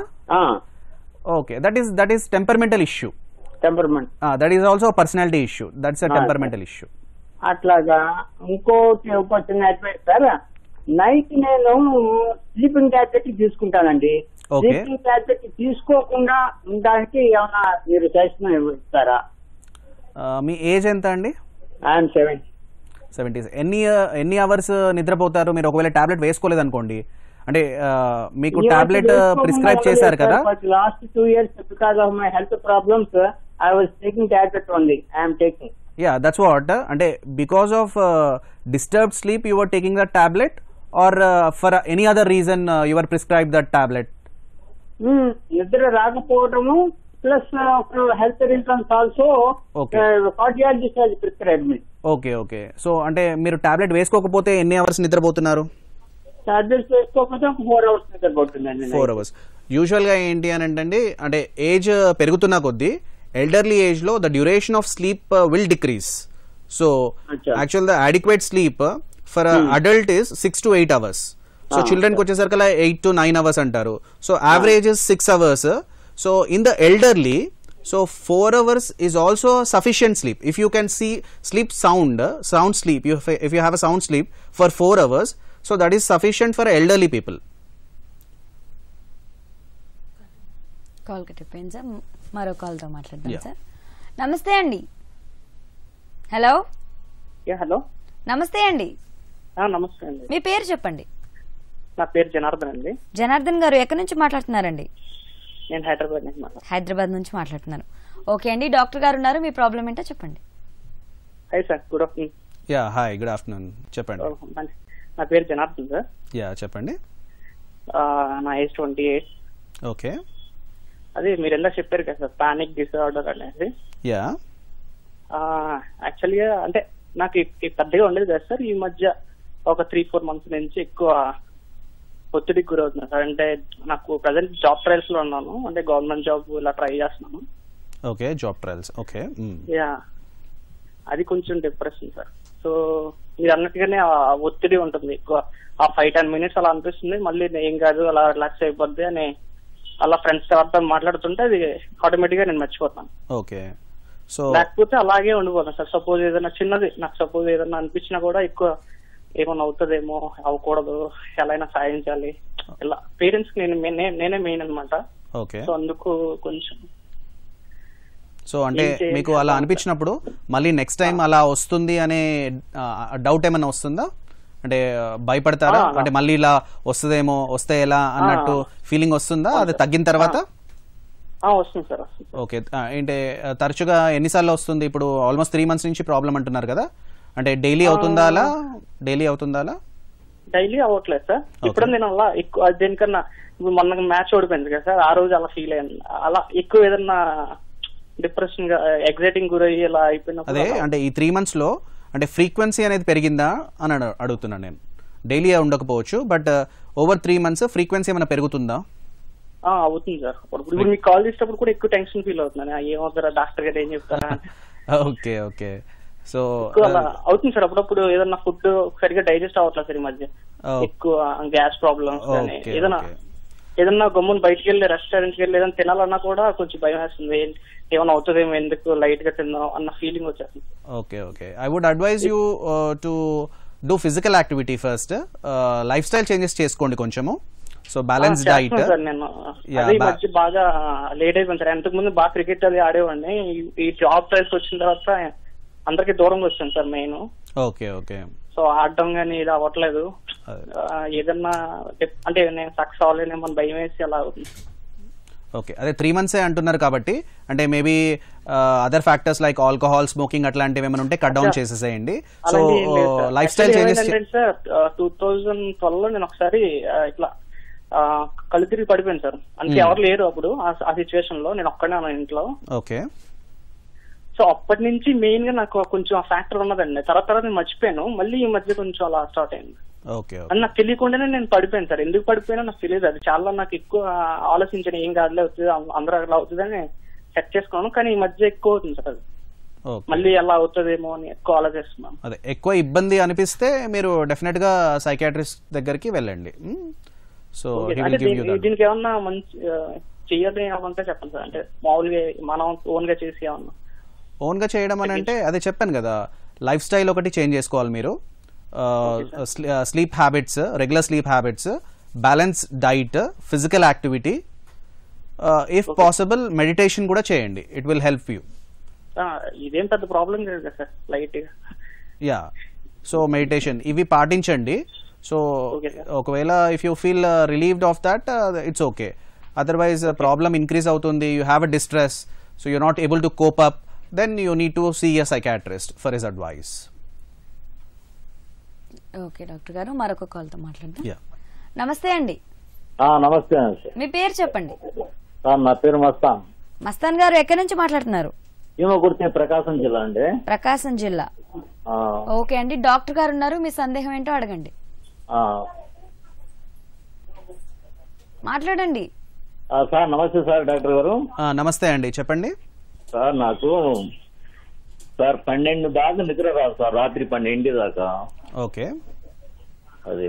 okay that is that is temperamental issue temperament that is also personality issue that's a Ah, temperamental issue అట్లాగా ఇంకోటి ఒక చిన్న అడ్వైస్ సార్ నైట్ నేను స్లీపింగ్ టాబ్లెట్ తీసుకుంటానండి Okay. స్లీపింగ్ టాబ్లెట్ తీసుకోకుండా ఉండడానికి ఏమన్నా మీరు సజెషన్ ఇస్తారా మీ ఏజ్ ఎంత అండి ఐఎమ్ సెవెన్ సెవెంటీ ఎన్ని ఎన్ని అవర్స్ నిద్రపోతారు మీరు ఒకవేళ టాబ్లెట్ వేసుకోలేదు అనుకోండి అంటే ఆ, మీకు టాబ్లెట్ ప్రిస్క్రైబ్ చేశారు కదా last two years because of my health problems I was taking tablet only I'm taking yeah that's what అంటే because of disturb sleep you are taking the tablet or for any other reason you are prescribe that tablet నిద్ర రాకపోవడము plus health reasons also Okay. Cardiologist has prescribe me okay okay so అంటే మీరు tablet వేసుకోకపోతే ఎన్ని hours నిద్రపోతున్నారు tablets వేసుకోకపోతే ఒక four hours నిద్రపోతుందండి ఫోర్ అవర్స్ యూజువల్గా ఏంటి అని అంటే అంటే ఏజ్ పెరుగుతున్న కొద్దీ ఎల్డర్లీ ఏజ్లో the duration of sleep will decrease so actual the adequate sleep for adult is six to eight hours so Ah, చిల్డ్రన్కి వచ్చేసరికల్లా ఎయిట్ టు నైన్ అవర్స్ అంటారు so average is six hours so in the elderly so four hours is also sufficient sleep if you can see sleep sound sound sleep you if you have a sound sleep for four hours so that is sufficient for elderly people call కట్టిపోయింది sir మరో కాల్తో మాట్లాడదాం Yeah. Sir నమస్తే అండి hello hello నమస్తే అండి నమస్తే అండి మీ పేరు చెప్పండి నా పేరు జనార్దన్ అండి జనార్దన్ గారు ఎక్కడి నుంచి మాట్లాడుతున్నారండి నేను హైదరాబాద్ నుంచి మాట్లాడుతున్నాను హైదరాబాద్ నుంచి మాట్లాడుతున్నారు ఓకే అండి డాక్టర్ గారు ఉన్నారు మీ ప్రాబ్లం ఏంటో చెప్పండి hi sir good afternoon yeah hi good afternoon చెప్పండి నా పేరు జనార్దన్ సార్ యా చెప్పండి ఆ, నా ఏజ్ ట్వంటీ ఎయిట్ ఓకే అదే మీరు ఎలా చెప్పారు కదా సార్ పానిక్ డిసార్డర్ అనేది యా యాక్చువల్గా అంటే నాకు ఇ- ఇ పెద్దగా ఉండేది కదా సార్ ఈ మధ్య ఒక త్రీ ఫోర్ మంత్స్ నుంచి ఎక్కువ ఒత్తిడికి గురవుతున్నా సార్ అంటే నాకు ప్రజెంట్ జాబ్ ట్రయల్స్ లో ఉన్నాను అంటే గవర్నమెంట్ జాబ్ ఇలా ట్రై చేస్తున్నాను okay job trials okay yeah అది కొంచెం డిప్రెషన్ సార్ సో మీరు అన్నట్టుగానే ఆ ఒత్తిడి ఉంటుంది ఎక్కువ ఆ ఫైవ్ టెన్ మినిట్స్ అలా అనిపిస్తుంది మళ్ళీ ఏం కాదు అలా రిలాక్స్ అయిపోద్ది అని అలా ఫ్రెండ్స్ ఎవరితో మాట్లాడుతుంటే అది ఆటోమేటిక్ గా నేను మర్చిపోతాను ఓకే సో లేకపోతే అలాగే ఉండిపోతాను సార్ సపోజ్ ఏదైనా చిన్నది నాకు సపోజ్ ఏదైనా అనిపించినా కూడా ఎక్కువ ఏమైనా అవుతుందేమో అవ్వకూడదు ఎలా అయినా సాధించాలి ఇలా పేరెంట్స్ నేను నేనే- నేనే మెయిన్ అన్నమాట ఓకే సో అందుకు కొంచెం సో అంటే ఏం చేయాలి మీకు అలా అనిపించినప్పుడు మళ్ళీ నెక్స్ట్ టైం అలా వస్తుంది అనే డౌట్ ఏమైనా వస్తుందా అంటే ఆ, భయపడతారా ఆ, అంటే మళ్ళీ ఇలా వస్తుందేమో వస్తే ఎలా అన్నట్టు ఫీలింగ్ వస్తుందా అది తగ్గిన తర్వాత ఆ, వస్తుంది సార్ వస్తుంది ఓకే ఆ, ఏంటి ఆ, తరచుగా ఎన్నిసార్లు వస్తుంది ఇప్పుడు ఆల్మోస్ట్ త్రీ మంత్స్ నుంచి ప్రాబ్లం అంటున్నారు కదా అంటే డైలీ అవుతుందా అలా డైలీ అవుతుందా అలా డైలీ అవ్వట్లేదు సార్ ఇప్పుడు నేను అలా ఎక్కువ అది దేనికన్నా ఇప్పుడు మొన్న మ్యాచ్ ఓడిపోయింది కదా సార్ ఆ రోజు అలా ఫీల్ అయ్యాను అలా ఎక్కువ ఏదన్నా డిప్రెషన్ గా ఎగ్జైటింగ్ గురయ్యి ఇలా అయిపోయినప్పుడు అదే అలా- అంటే ఈ త్రీ మంత్స్ లో అంటే ఫ్రీక్వెన్సీ అనేది పెరిగిందా అని అడు- అడుగుతున్నాను నేను డైలీ ఉండకపోవచ్చు but over three months frequency ఏమైనా పెరుగుతుందా ఆ, అవుతుంది సార్ ఇప్పుడు ఇప్పుడు మీకు కాల్ చేసేటప్పుడు కూడా ఎక్కువ టెన్షన్ ఫీల్ అవుతున్నాను ఆ, ఏమవుతారా డాక్టర్ గారు ఏం చెప్తారా అని. ఓకే ఓకే సో ఎక్కువ అలా అవుతుంది సార్ అప్పుడప్పుడు ఏదన్నా ఫుడ్ సరిగా డైజెస్ట్ అవ్వట్లేదు సార్ ఈ మధ్య Oh. ఎక్కువ గ్యాస్ ప్రాబ్లమ్స్ కానీ Okay, ఏదైనా ఏదన్నా గమ్మున బయటికి వెళ్ళి రెస్టారెంట్కి వెళ్ళి ఏదైనా తినాలన్నా కూడా కొంచెం భయం వేస్తుంది ఏం- ఏమైనా అవుతుందేమో ఎందుకు లైట్ గా తిందాం అన్న ఫీలింగ్ వచ్చేస్తుంది okay okay I would advise you to do physical activity first lifestyle changes చేసుకోండి కొంచెము సో బ్యాలెన్స్ ఆ, డైట్ చేస్తున్నాను సార్ నేను Yeah, అదే ఈ ba- మధ్య బాగా లేట్ అయిపోయింది సార్ ఎంతకు ముందు బాగా క్రికెట్ అది ఆడేవాడిని ఈ- ఈ జాబ్ ట్రైల్స్ వచ్చిన తర్వాత అందరికి దూరంగా వచ్చాను sir main okay okay so ఆడటం కానీ ఇది అవ్వట్లేదు ఆ, ఏదన్నా టిప్- అంటే నేను సక్సెస్ అవ్వలేనేమో అని భయం వేసి అలా అవుతుంది ఓకే అదే త్రీ మంత్సే అంటున్నారు కాబట్టి అంటే maybe other factors like alcohol smoking అట్లాంటివి ఏమైనా ఉంటే కట్ డౌన్ అచ్చా. చేసేసేయండి సో అలాగే ఏం లేదు sir. Lifestyle Actually changes ఏమైందంటే సార్ టూ థౌజండ్ ట్వెల్వ్ లో నేను ఒకసారి ఆ, ఇట్లా ఆ, కళ్ళు తిరిగి పడిపోయాను సార్ అంటే Hmm. ఎవరు లేరు అప్పుడు ఆ- ఆ సిచ్యువేషన్ లో నేను ఒక్కడే ఉన్నాను ఇంట్లో ఓకే సో అప్పటి నుంచి మెయిన్ గా నాకు కొంచెం ఆ ఫ్యాక్టర్ ఉన్నదండి తర్వాత తర్వాత నేను మర్చిపోయాను మళ్ళీ ఈ మధ్య కొంచెం అలా స్టార్ట్ అయింది ఓకే అని నాకు తెలియకుండానే నేను పడిపోయాను సార్ ఎందుకు పడిపోయినా నాకు తెలియదు అది చాలా నాకు ఎక్కువ ఆలోచించాను ఏం కాదులే అవుతుంది అందరూ అలా అవుతుందని సెట్ చేసుకున్నాను కానీ ఈ మధ్య ఎక్కువ అవుతుంది సార్ అది ఓకే మళ్ళీ ఎలా అవుతుందేమో అని ఎక్కువ ఆలోచిస్తున్నాను అదే ఎక్కువ ఇబ్బంది అనిపిస్తే మీరు డెఫినెట్ గా సైకాట్రిస్ట్ దగ్గరికి వెళ్ళండి సో ఓకే. హీ అంటే విల్ గివ్ యూ దీని- దీనికి ఏమన్నా మంచి ఆ, చెయ్యాలి ఏమంటే చెప్పండి సార్ అంటే మామూలుగా మనం ఓన్ గా చేసి ఏమన్నా ఓన్ గా చేయడం అని అంటే అదే చెప్పాను కదా లైఫ్ స్టైల్ ఒకటి చేంజ్ చేసుకోవాలి మీరు sleep habits regular sleep habits balance diet physical activity if possible meditation కూడా చేయండి ఇట్ విల్ హెల్ప్ యూ ఆ, ఇదేం పెద్ద ప్రాబ్లం లేదు కదా సార్ లైట్ గా యా సో మెడిటేషన్ ఇవి పాటించండి సో ఒకవేళ if you feel relieved of that it's okay otherwise problem increase అవుతుంది you have a distress so you not able to cope up then you need to see a psychiatrist for his advice okay doctor గారు మరొక కాల్తో మాట్లాడదాం Yeah. నమస్తే అండి ఆ, నమస్తే అండి మీ పేరు చెప్పండి సార్ నా పేరు మస్తాన్ మస్తాన్ గారు ఎక్కడి నుంచి మాట్లాడుతున్నారు ఈమగుర్తి ప్రకాశం జిల్లా అండి ప్రకాశం జిల్లా ఆ, ఓకే అండి డాక్టర్ గారు ఉన్నారు మీ సందేహం ఏంటో అడగండి ఆ. మాట్లాడండి ఆ, సార్ నమస్తే సార్ డాక్టర్ గారు నమస్తే అండి చెప్పండి సార్ నాకు సార్ పన్నెండు దాకా నిద్ర రాదు సార్ రాత్రి పన్నెండు దాకా ఓకే అది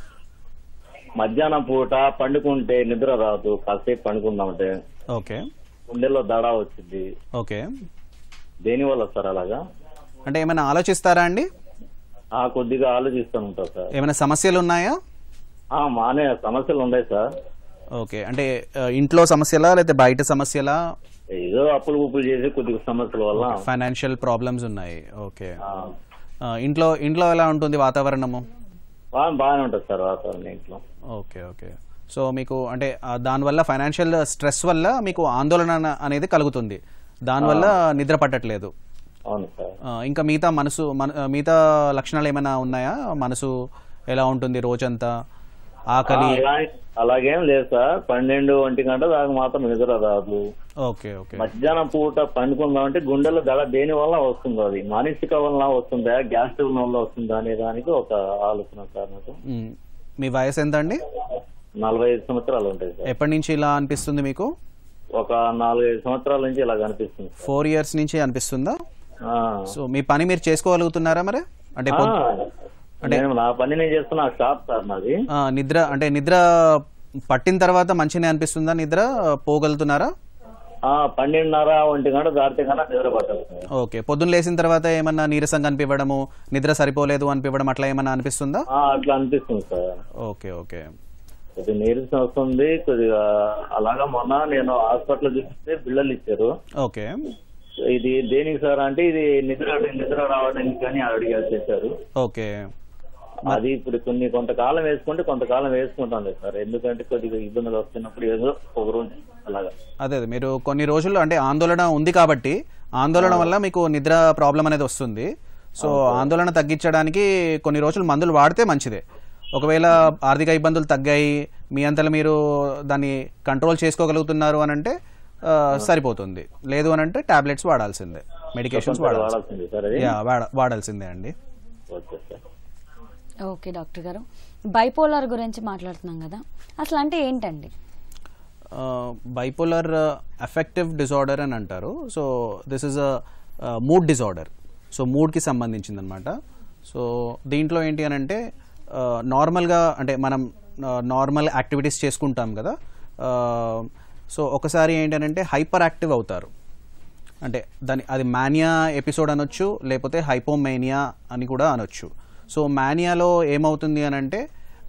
మధ్యాహ్నం పూట పండుకుంటే నిద్ర రాదు కాసేపు పండుకుందామంటే ఓకే గుండెల్లో దడ వచ్చింది ఓకే దేనివల్ల సార్ అలాగా అంటే ఏమైనా ఆలోచిస్తారా అండి ఆ కొద్దిగా ఆలోచిస్తూ ఉంటా సార్ ఏమైనా సమస్యలు ఉన్నాయా ఆ, మానే సమస్యలు ఉన్నాయి సార్ ఓకే అంటే ఆ, ఇంట్లో సమస్యలా లేకపోతే బయట సమస్యలా ఏదో అప్పులు ఉప్పులు చేసి కొద్దిగా సమస్యల వల్ల ఫైనాన్షియల్ ప్రాబ్లమ్స్ ఉన్నాయి ఓకే ఆ, ఇంట్లో ఇంట్లో ఎలా ఉంటుంది వాతావరణము బా- బాగానే ఉంటుంది సార్ వాతావరణం ఇంట్లో ఓకే ఓకే సో మీకు అంటే ఆ, దానివల్ల ఫైనాన్షియల్ స్ట్రెస్ వల్ల మీకు ఆందోళన అన- అనేది కలుగుతుంది దానివల్ల నిద్ర పట్టట్లేదు అవును సార్ ఆ, ఇంకా మిగతా మనసు మన ఆ, మిగతా లక్షణాలు ఏమైనా ఉన్నాయా మనసు ఎలా ఉంటుంది రోజంతా ఆకలి ఆ, అలా- అలాగేం లేదు సార్ పన్నెండు ఒంటి గంట దాకా మాత్రం నిద్ర రాదు ఓకే ఓకే మధ్యాహ్నం పూట పండుకుందామంటే గుండెలో దడ దేని వల్ల వస్తుందో అది మానసిక వల్ల వస్తుందా గ్యాస్ ట్రబుల్ వల్ల వస్తుందా అనే దానికి ఒక ఆలోచన సార్ నాకు మ్, మీ వయసు ఎంత అండి నలభై ఐదు సంవత్సరాలు ఉంటాయి సార్ ఎప్పటి నుంచి ఇలా అనిపిస్తుంది మీకు ఒక నాలుగైదు సంవత్సరాల నుంచి ఇలా కనిపిస్తుంది ఫోర్ ఇయర్స్ నుంచి అనిపిస్తుందా ఆ. సో మీ పని మీరు చేసుకోగలుగుతున్నారా మరి అంటే ఆ, పొద్దు- అంటే నేను నా పని నేను చేస్తున్నా షాప్ సార్ నాది ఆ, నిద్ర అంటే నిద్ర పట్టిన తర్వాత మంచిగా అనిపిస్తుందా నిద్ర పోగలుగుతున్నారా ఆ, పన్నెండున్నర ఒంటి గంట దాటితే కన్నా నిద్ర పట్టదు సార్ ఓకే పొద్దున్న లేచిన తర్వాత ఏమన్నా నీరసంగా అనిపించడము నిద్ర సరిపోలేదు అనిపించడం అట్లా ఏమన్నా అనిపిస్తుందా ఆ, అట్లా అనిపిస్తుంది సార్ ఓకే ఓకే కొద్దిగా నీరసం వస్తుంది కొద్దిగా అలాగా మొన్న నేను హాస్పిటల్ చూపిస్తే బిళ్ళలు ఇచ్చారు ఓకే ఇది దేనికి సార్ అంటే ఇది నిద్ర నిద్ర రావడానికి కానీ అడిగారు చేశారు ఓకే అది ఇప్పుడు కొన్ని కొంతకాలం వేసుకుంటే కొంతకాలం వేసుకుంటాను సార్ ఎందుకంటే కొద్దిగా ఇబ్బందులు వస్తున్నప్పుడు ఏదో ఒక రోజు అలాగా అదే అదే మీరు కొన్ని రోజులు అంటే ఆందోళన ఉంది కాబట్టి ఆందోళన వల్ల మీకు నిద్ర ప్రాబ్లం అనేది వస్తుంది సో ఆందోళన తగ్గించడానికి కొన్ని రోజులు మందులు వాడితే మంచిదే ఒకవేళ ఆర్థిక ఇబ్బందులు తగ్గాయి మీ అంతలో మీరు దాన్ని కంట్రోల్ చేసుకోగలుగుతున్నారు అని అంటే ఆ, సరిపోతుంది లేదు అని అంటే టాబ్లెట్స్ వాడాల్సిందే మెడికేషన్స్ తప్పనిసరిగా వాడాల్సిందే వాడాల్సిందే సార్ అది యా, వాడ- వాడాల్సిందే అండి ఓకే సార్ ఓకే డాక్టర్ గారు బైపోలార్ గురించి మాట్లాడుతున్నాం కదా అసలు అంటే ఏంటండి బైపోలర్ అఫెక్టివ్ డిజార్డర్ అని అంటారు so this is a mood disorder so మూడ్కి సంబంధించింది అనమాట సో దీంట్లో ఏంటి అని అంటే నార్మల్గా అంటే మనం నార్మల్ యాక్టివిటీస్ చేసుకుంటాం కదా సో ఒకసారి ఏంటి అని అంటే హైపర్ యాక్టివ్ అవుతారు అంటే దాని అది మానియా ఎపిసోడ్ అనొచ్చు లేకపోతే హైపోమేనియా అని కూడా అనొచ్చు సో మానియాలో ఏమవుతుంది అని అంటే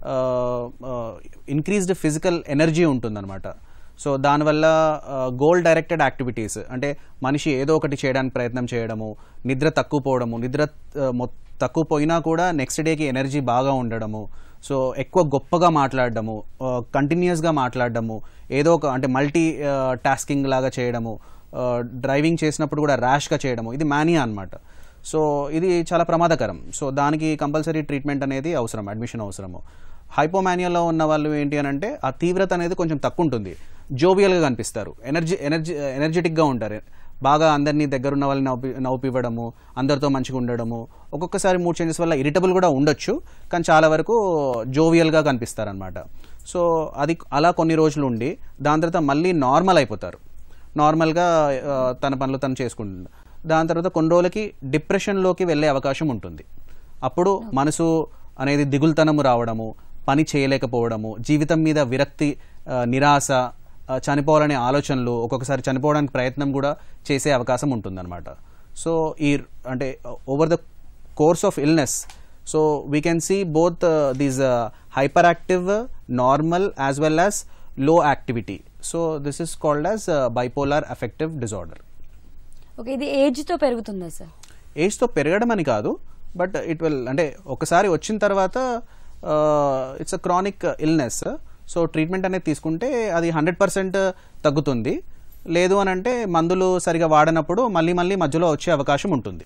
ఇంక్రీజ్డ్ ఫిజికల్ ఎనర్జీ ఉంటుందన్నమాట సో దానివల్ల గోల్ డైరెక్టెడ్ యాక్టివిటీస్ అంటే మనిషి ఏదో ఒకటి చేయడానికి ప్రయత్నం చేయడము నిద్ర తక్కువ పోవడము నిద్ర ఆ, మొ- తక్కువ పోయినా కూడా నెక్స్ట్ డేకి ఎనర్జీ బాగా ఉండడము సో ఎక్కువ గొప్పగా మాట్లాడడము కంటిన్యూస్గా మాట్లాడడము ఏదో ఒక అంటే మల్టీ టాస్కింగ్ లాగా చేయడము డ్రైవింగ్ చేసినప్పుడు కూడా ర్యాష్గా చేయడము ఇది మానియా అన్నమాట సో ఇది చాలా ప్రమాదకరం సో దానికి కంపల్సరీ ట్రీట్మెంట్ అనేది అవసరం అడ్మిషన్ అవసరము హైపోమానియాలో ఉన్న వాళ్ళు ఏంటి అని అంటే ఆ తీవ్రత అనేది కొంచెం తక్కువ ఉంటుంది జోవియల్గా కనిపిస్తారు ఎనర్జీ ఎనర్జీ ఎనర్జెటిక్గా ఉంటారు బాగా అందరినీ దగ్గరున్న వాళ్ళని నవ్వి నవ్వుపివ్వడము అందరితో మంచిగా ఉండడము ఒక్కొక్కసారి మూడ్ చేంజెస్ వల్ల ఇరిటబుల్ కూడా ఉండొచ్చు కానీ చాలా వరకు జోవియల్గా కనిపిస్తారనమాట సో అది అలా కొన్ని రోజులు ఉండి దాని తర్వాత మళ్ళీ నార్మల్ అయిపోతారు నార్మల్గా ఆ, తన పనులు తను చేసుకుంటుంది దాని తర్వాత కొన్ని రోజులకి డిప్రెషన్లోకి వెళ్ళే అవకాశం ఉంటుంది అప్పుడు మనసు అనేది దిగులుతనము రావడము పని చేయలేకపోవడము జీవితం మీద విరక్తి ఆ, నిరాశ ఆ, చనిపోవాలనే ఆలోచనలు ఒక్కొక్కసారి చనిపోవడానికి ప్రయత్నం కూడా చేసే అవకాశం ఉంటుందన్నమాట సో ఈ అంటే over the course of illness so we can see both these hyperactive normal as well as low activity so this is called as bipolar affective disorder okay ఇది ఏజ్తో పెరుగుతుందా సార్ ఏజ్తో పెరగడం అని కాదు బట్ ఇట్ విల్ అంటే ఒకసారి వచ్చిన తర్వాత it's a chronic illness so treatment అనేది తీసుకుంటే అది హండ్రెడ్ పర్సెంట్ తగ్గుతుంది లేదు అని అంటే మందులు సరిగా వాడనప్పుడు మళ్ళీ మళ్ళీ మధ్యలో వచ్చే అవకాశం ఉంటుంది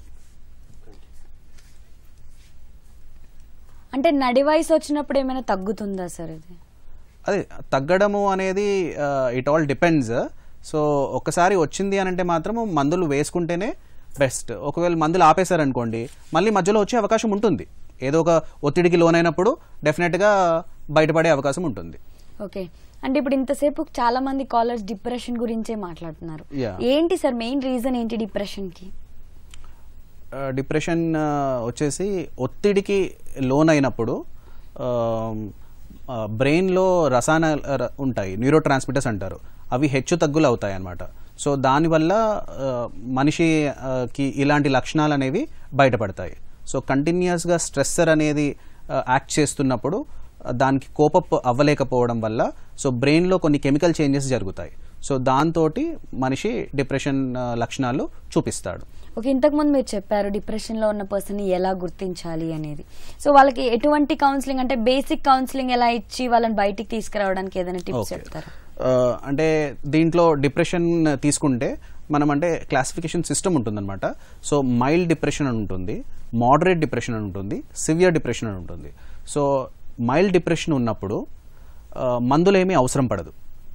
అంటే నడి వయసు వచ్చినప్పుడు ఏమైనా తగ్గుతుందా సార్ ఇది అదే తగ్గడము అనేది ఇట్ ఆల్ డిపెండ్స్ సో ఒకసారి వచ్చింది అని అంటే మాత్రము మందులు వేసుకుంటేనే బెస్ట్ ఒకవేళ మందులు ఆపేశారనుకోండి మళ్ళీ మధ్యలో వచ్చే అవకాశం ఉంటుంది ఏదో ఒక ఒత్తిడికి లోనైనప్పుడు డెఫినెట్గా బయటపడే అవకాశం ఉంటుంది ఓకే అంటే ఇప్పుడు ఇంతసేపు చాలా మంది కాలర్స్ డిప్రెషన్ గురించే మాట్లాడుతున్నారు Yeah. ఏంటి సార్ మెయిన్ రీజన్ ఏంటి డిప్రెషన్ కి డిప్రెషన్ వచ్చేసి ఒత్తిడికి లోన్ అయినప్పుడు బ్రెయిన్లో రసాయన ర- ఉంటాయి న్యూరో ట్రాన్స్మిటర్స్ అంటారు అవి హెచ్చు తగ్గులు అవుతాయి అన్నమాట సో దానివల్ల ఆ, మనిషికి ఇలాంటి లక్షణాలు అనేవి బయటపడతాయి సో కంటిన్యూస్గా స్ట్రెస్సర్ అనేది యాక్ట్ చేస్తున్నప్పుడు ఆ, దానికి కోపప్ అవ్వలేకపోవడం వల్ల సో బ్రెయిన్లో కొన్ని కెమికల్ చేంజెస్ జరుగుతాయి సో దాంతో మనిషి డిప్రెషన్ ఆ, లక్షణాలు చూపిస్తాడు ఓకే ఇంతకు ముందు మీరు చెప్పారు డిప్రెషన్ లో ఉన్న పర్సన్ ఎలా గుర్తించాలి అనేది సో వాళ్ళకి ఎటువంటి కౌన్సిలింగ్ అంటే బేసిక్ కౌన్సిలింగ్ ఎలా ఇచ్చి వాళ్ళని బయటికి తీసుకురావడానికి ఏదైనా టిప్స్ Okay. చెప్తారా ఆ, అంటే దీంట్లో డిప్రెషన్ తీసుకుంటే మనం అంటే క్లాసిఫికేషన్ సిస్టమ్ ఉంటుందన్నమాట సో మైల్డ్ డిప్రెషన్ అని ఉంటుంది మోడరేట్ డిప్రెషన్ అని ఉంటుంది సివియర్ డిప్రెషన్ అని ఉంటుంది సో మైల్డ్ డిప్రెషన్ ఉన్నప్పుడు ఆ, మందులేమీ అవసరం పడదు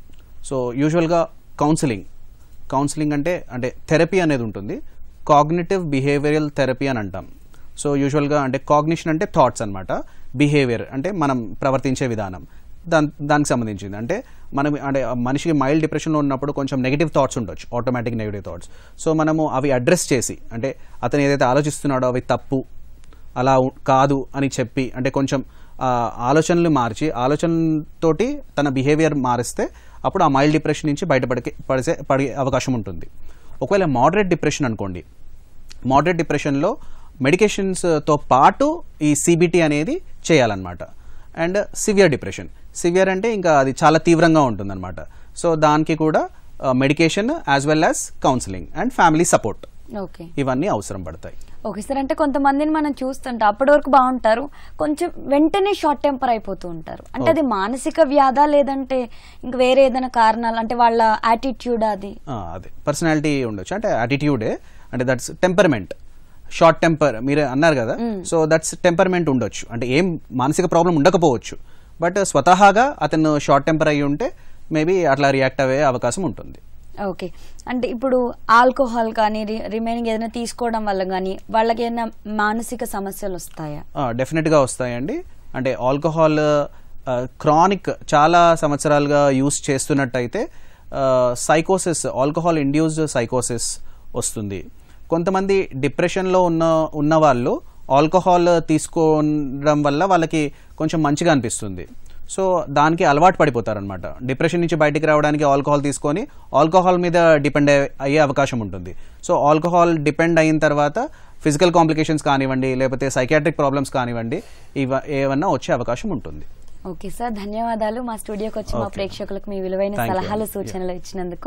సో యూజువల్గా కౌన్సిలింగ్ కౌన్సిలింగ్ అంటే అంటే థెరపీ అనేది ఉంటుంది కాగ్నిటివ్ బిహేవియరల్ థెరపీ అని అంటాం సో యూజువల్గా అంటే కాగ్నిషన్ అంటే థాట్స్ అన్నమాట బిహేవియర్ అంటే మనం ప్రవర్తించే విధానం దాని దానికి సంబంధించింది అంటే మనం అంటే మనిషికి మైల్డ్ డిప్రెషన్లో ఉన్నప్పుడు కొంచెం నెగిటివ్ థాట్స్ ఉండొచ్చు ఆటోమేటిక్ నెగిటివ్ థాట్స్ సో మనము అవి అడ్రస్ చేసి అంటే అతను ఏదైతే ఆలోచిస్తున్నాడో అవి తప్పు అలా ఉ- కాదు అని చెప్పి అంటే కొంచెం ఆ, ఆలోచనలు మార్చి ఆలోచనతోటి తన బిహేవియర్ మారిస్తే అప్పుడు ఆ మైల్డ్ డిప్రెషన్ నుంచి బయటపడికే పడిసే పడే అవకాశం ఉంటుంది ఒకవేళ మోడరేట్ డిప్రెషన్ అనుకోండి మోడరేట్ డిప్రెషన్లో మెడికేషన్స్తో పాటు ఈ సిబిటి అనేది చేయాలన్నమాట అండ్ సివియర్ డిప్రెషన్ సివియర్ అంటే ఇంకా అది చాలా తీవ్రంగా ఉంటుందన్నమాట సో దానికి కూడా medication as well as counselling and family support okay ఇవన్నీ అవసరం పడతాయి ఓకే సార్ అంటే కొంతమందిని మనం చూస్తుంటాం అప్పటి వరకు బాగుంటారు కొంచెం వెంటనే షార్ట్ టెంపర్ అయిపోతూ ఉంటారు అంటే అది మానసిక వ్యాధా లేదంటే ఇంక వేరే ఏదైనా కారణాలు అంటే వాళ్ళ యాటిట్యూడ్ అది ఆ, అదే పర్సనాలిటీ ఉండొచ్చు అంటే యాటిట్యూడే అంటే దట్స్ టెంపర్మెంట్ షార్ట్ టెంపర్ మీరు అన్నారు కదా సో దట్స్ టెంపర్మెంట్ ఉండొచ్చు అంటే ఏం మానసిక ప్రాబ్లం ఉండకపోవచ్చు బట్ స్వతహాగా అతను షార్ట్ టెంపర్ అయి ఉంటే మేబీ అట్లా రియాక్ట్ అయ్యే అవకాశం ఉంటుంది ఓకే అంటే ఇప్పుడు ఆల్కహాల్ కానీ రిమైనింగ్ ఏదైనా తీసుకోవడం వల్ల కానీ వాళ్ళకి ఏదైనా మానసిక సమస్యలు వస్తాయా డెఫినెట్గా వస్తాయండి అంటే ఆల్కహాల్ క్రానిక్ చాలా సంవత్సరాలుగా యూస్ చేస్తున్నట్టయితే సైకోసిస్ ఆల్కహాల్ ఇండ్యూస్డ్ సైకోసిస్ వస్తుంది కొంతమంది డిప్రెషన్లో ఉన్న ఉన్న వాళ్ళు ఆల్కహాల్ తీసుకోవడం వల్ల వాళ్ళకి కొంచెం మంచిగా అనిపిస్తుంది సో దానికి అలవాటు పడిపోతారనమాట డిప్రెషన్ నుంచి బయటికి రావడానికి ఆల్కహాల్ తీసుకొని ఆల్కహాల్ మీద డిపెండ్ అయ్యే అవకాశం ఉంటుంది సో ఆల్కహాల్ డిపెండ్ అయిన తర్వాత ఫిజికల్ కాంప్లికేషన్స్ కానివ్వండి లేకపోతే సైకాట్రిక్ ప్రాబ్లమ్స్ కానివ్వండి ఇవ ఏమన్నా వచ్చే అవకాశం ఉంటుంది ఓకే సార్ ధన్యవాదాలు మా స్టూడియోకి వచ్చి మా Okay. ప్రేక్షకులకు మీ విలువైన Thank you సలహాలు అండి. సూచనలు ఇచ్చినందుకు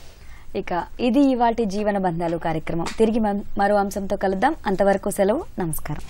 ఇక ఇది ఇవాటి జీవన బంధాలు కార్యక్రమం తిరిగి మ- మరో అంశంతో కలుద్దాం అంతవరకు సెలవు నమస్కారం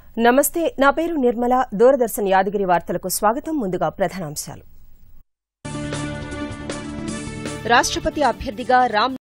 నమస్తే నా పేరు నిర్మల దూరదర్శన్ యాదగిరి వార్తలకు స్వాగతం ముందుగా ప్రధానాంశాలు రాష్ట్రపతి అభ్యర్థిగా రామ్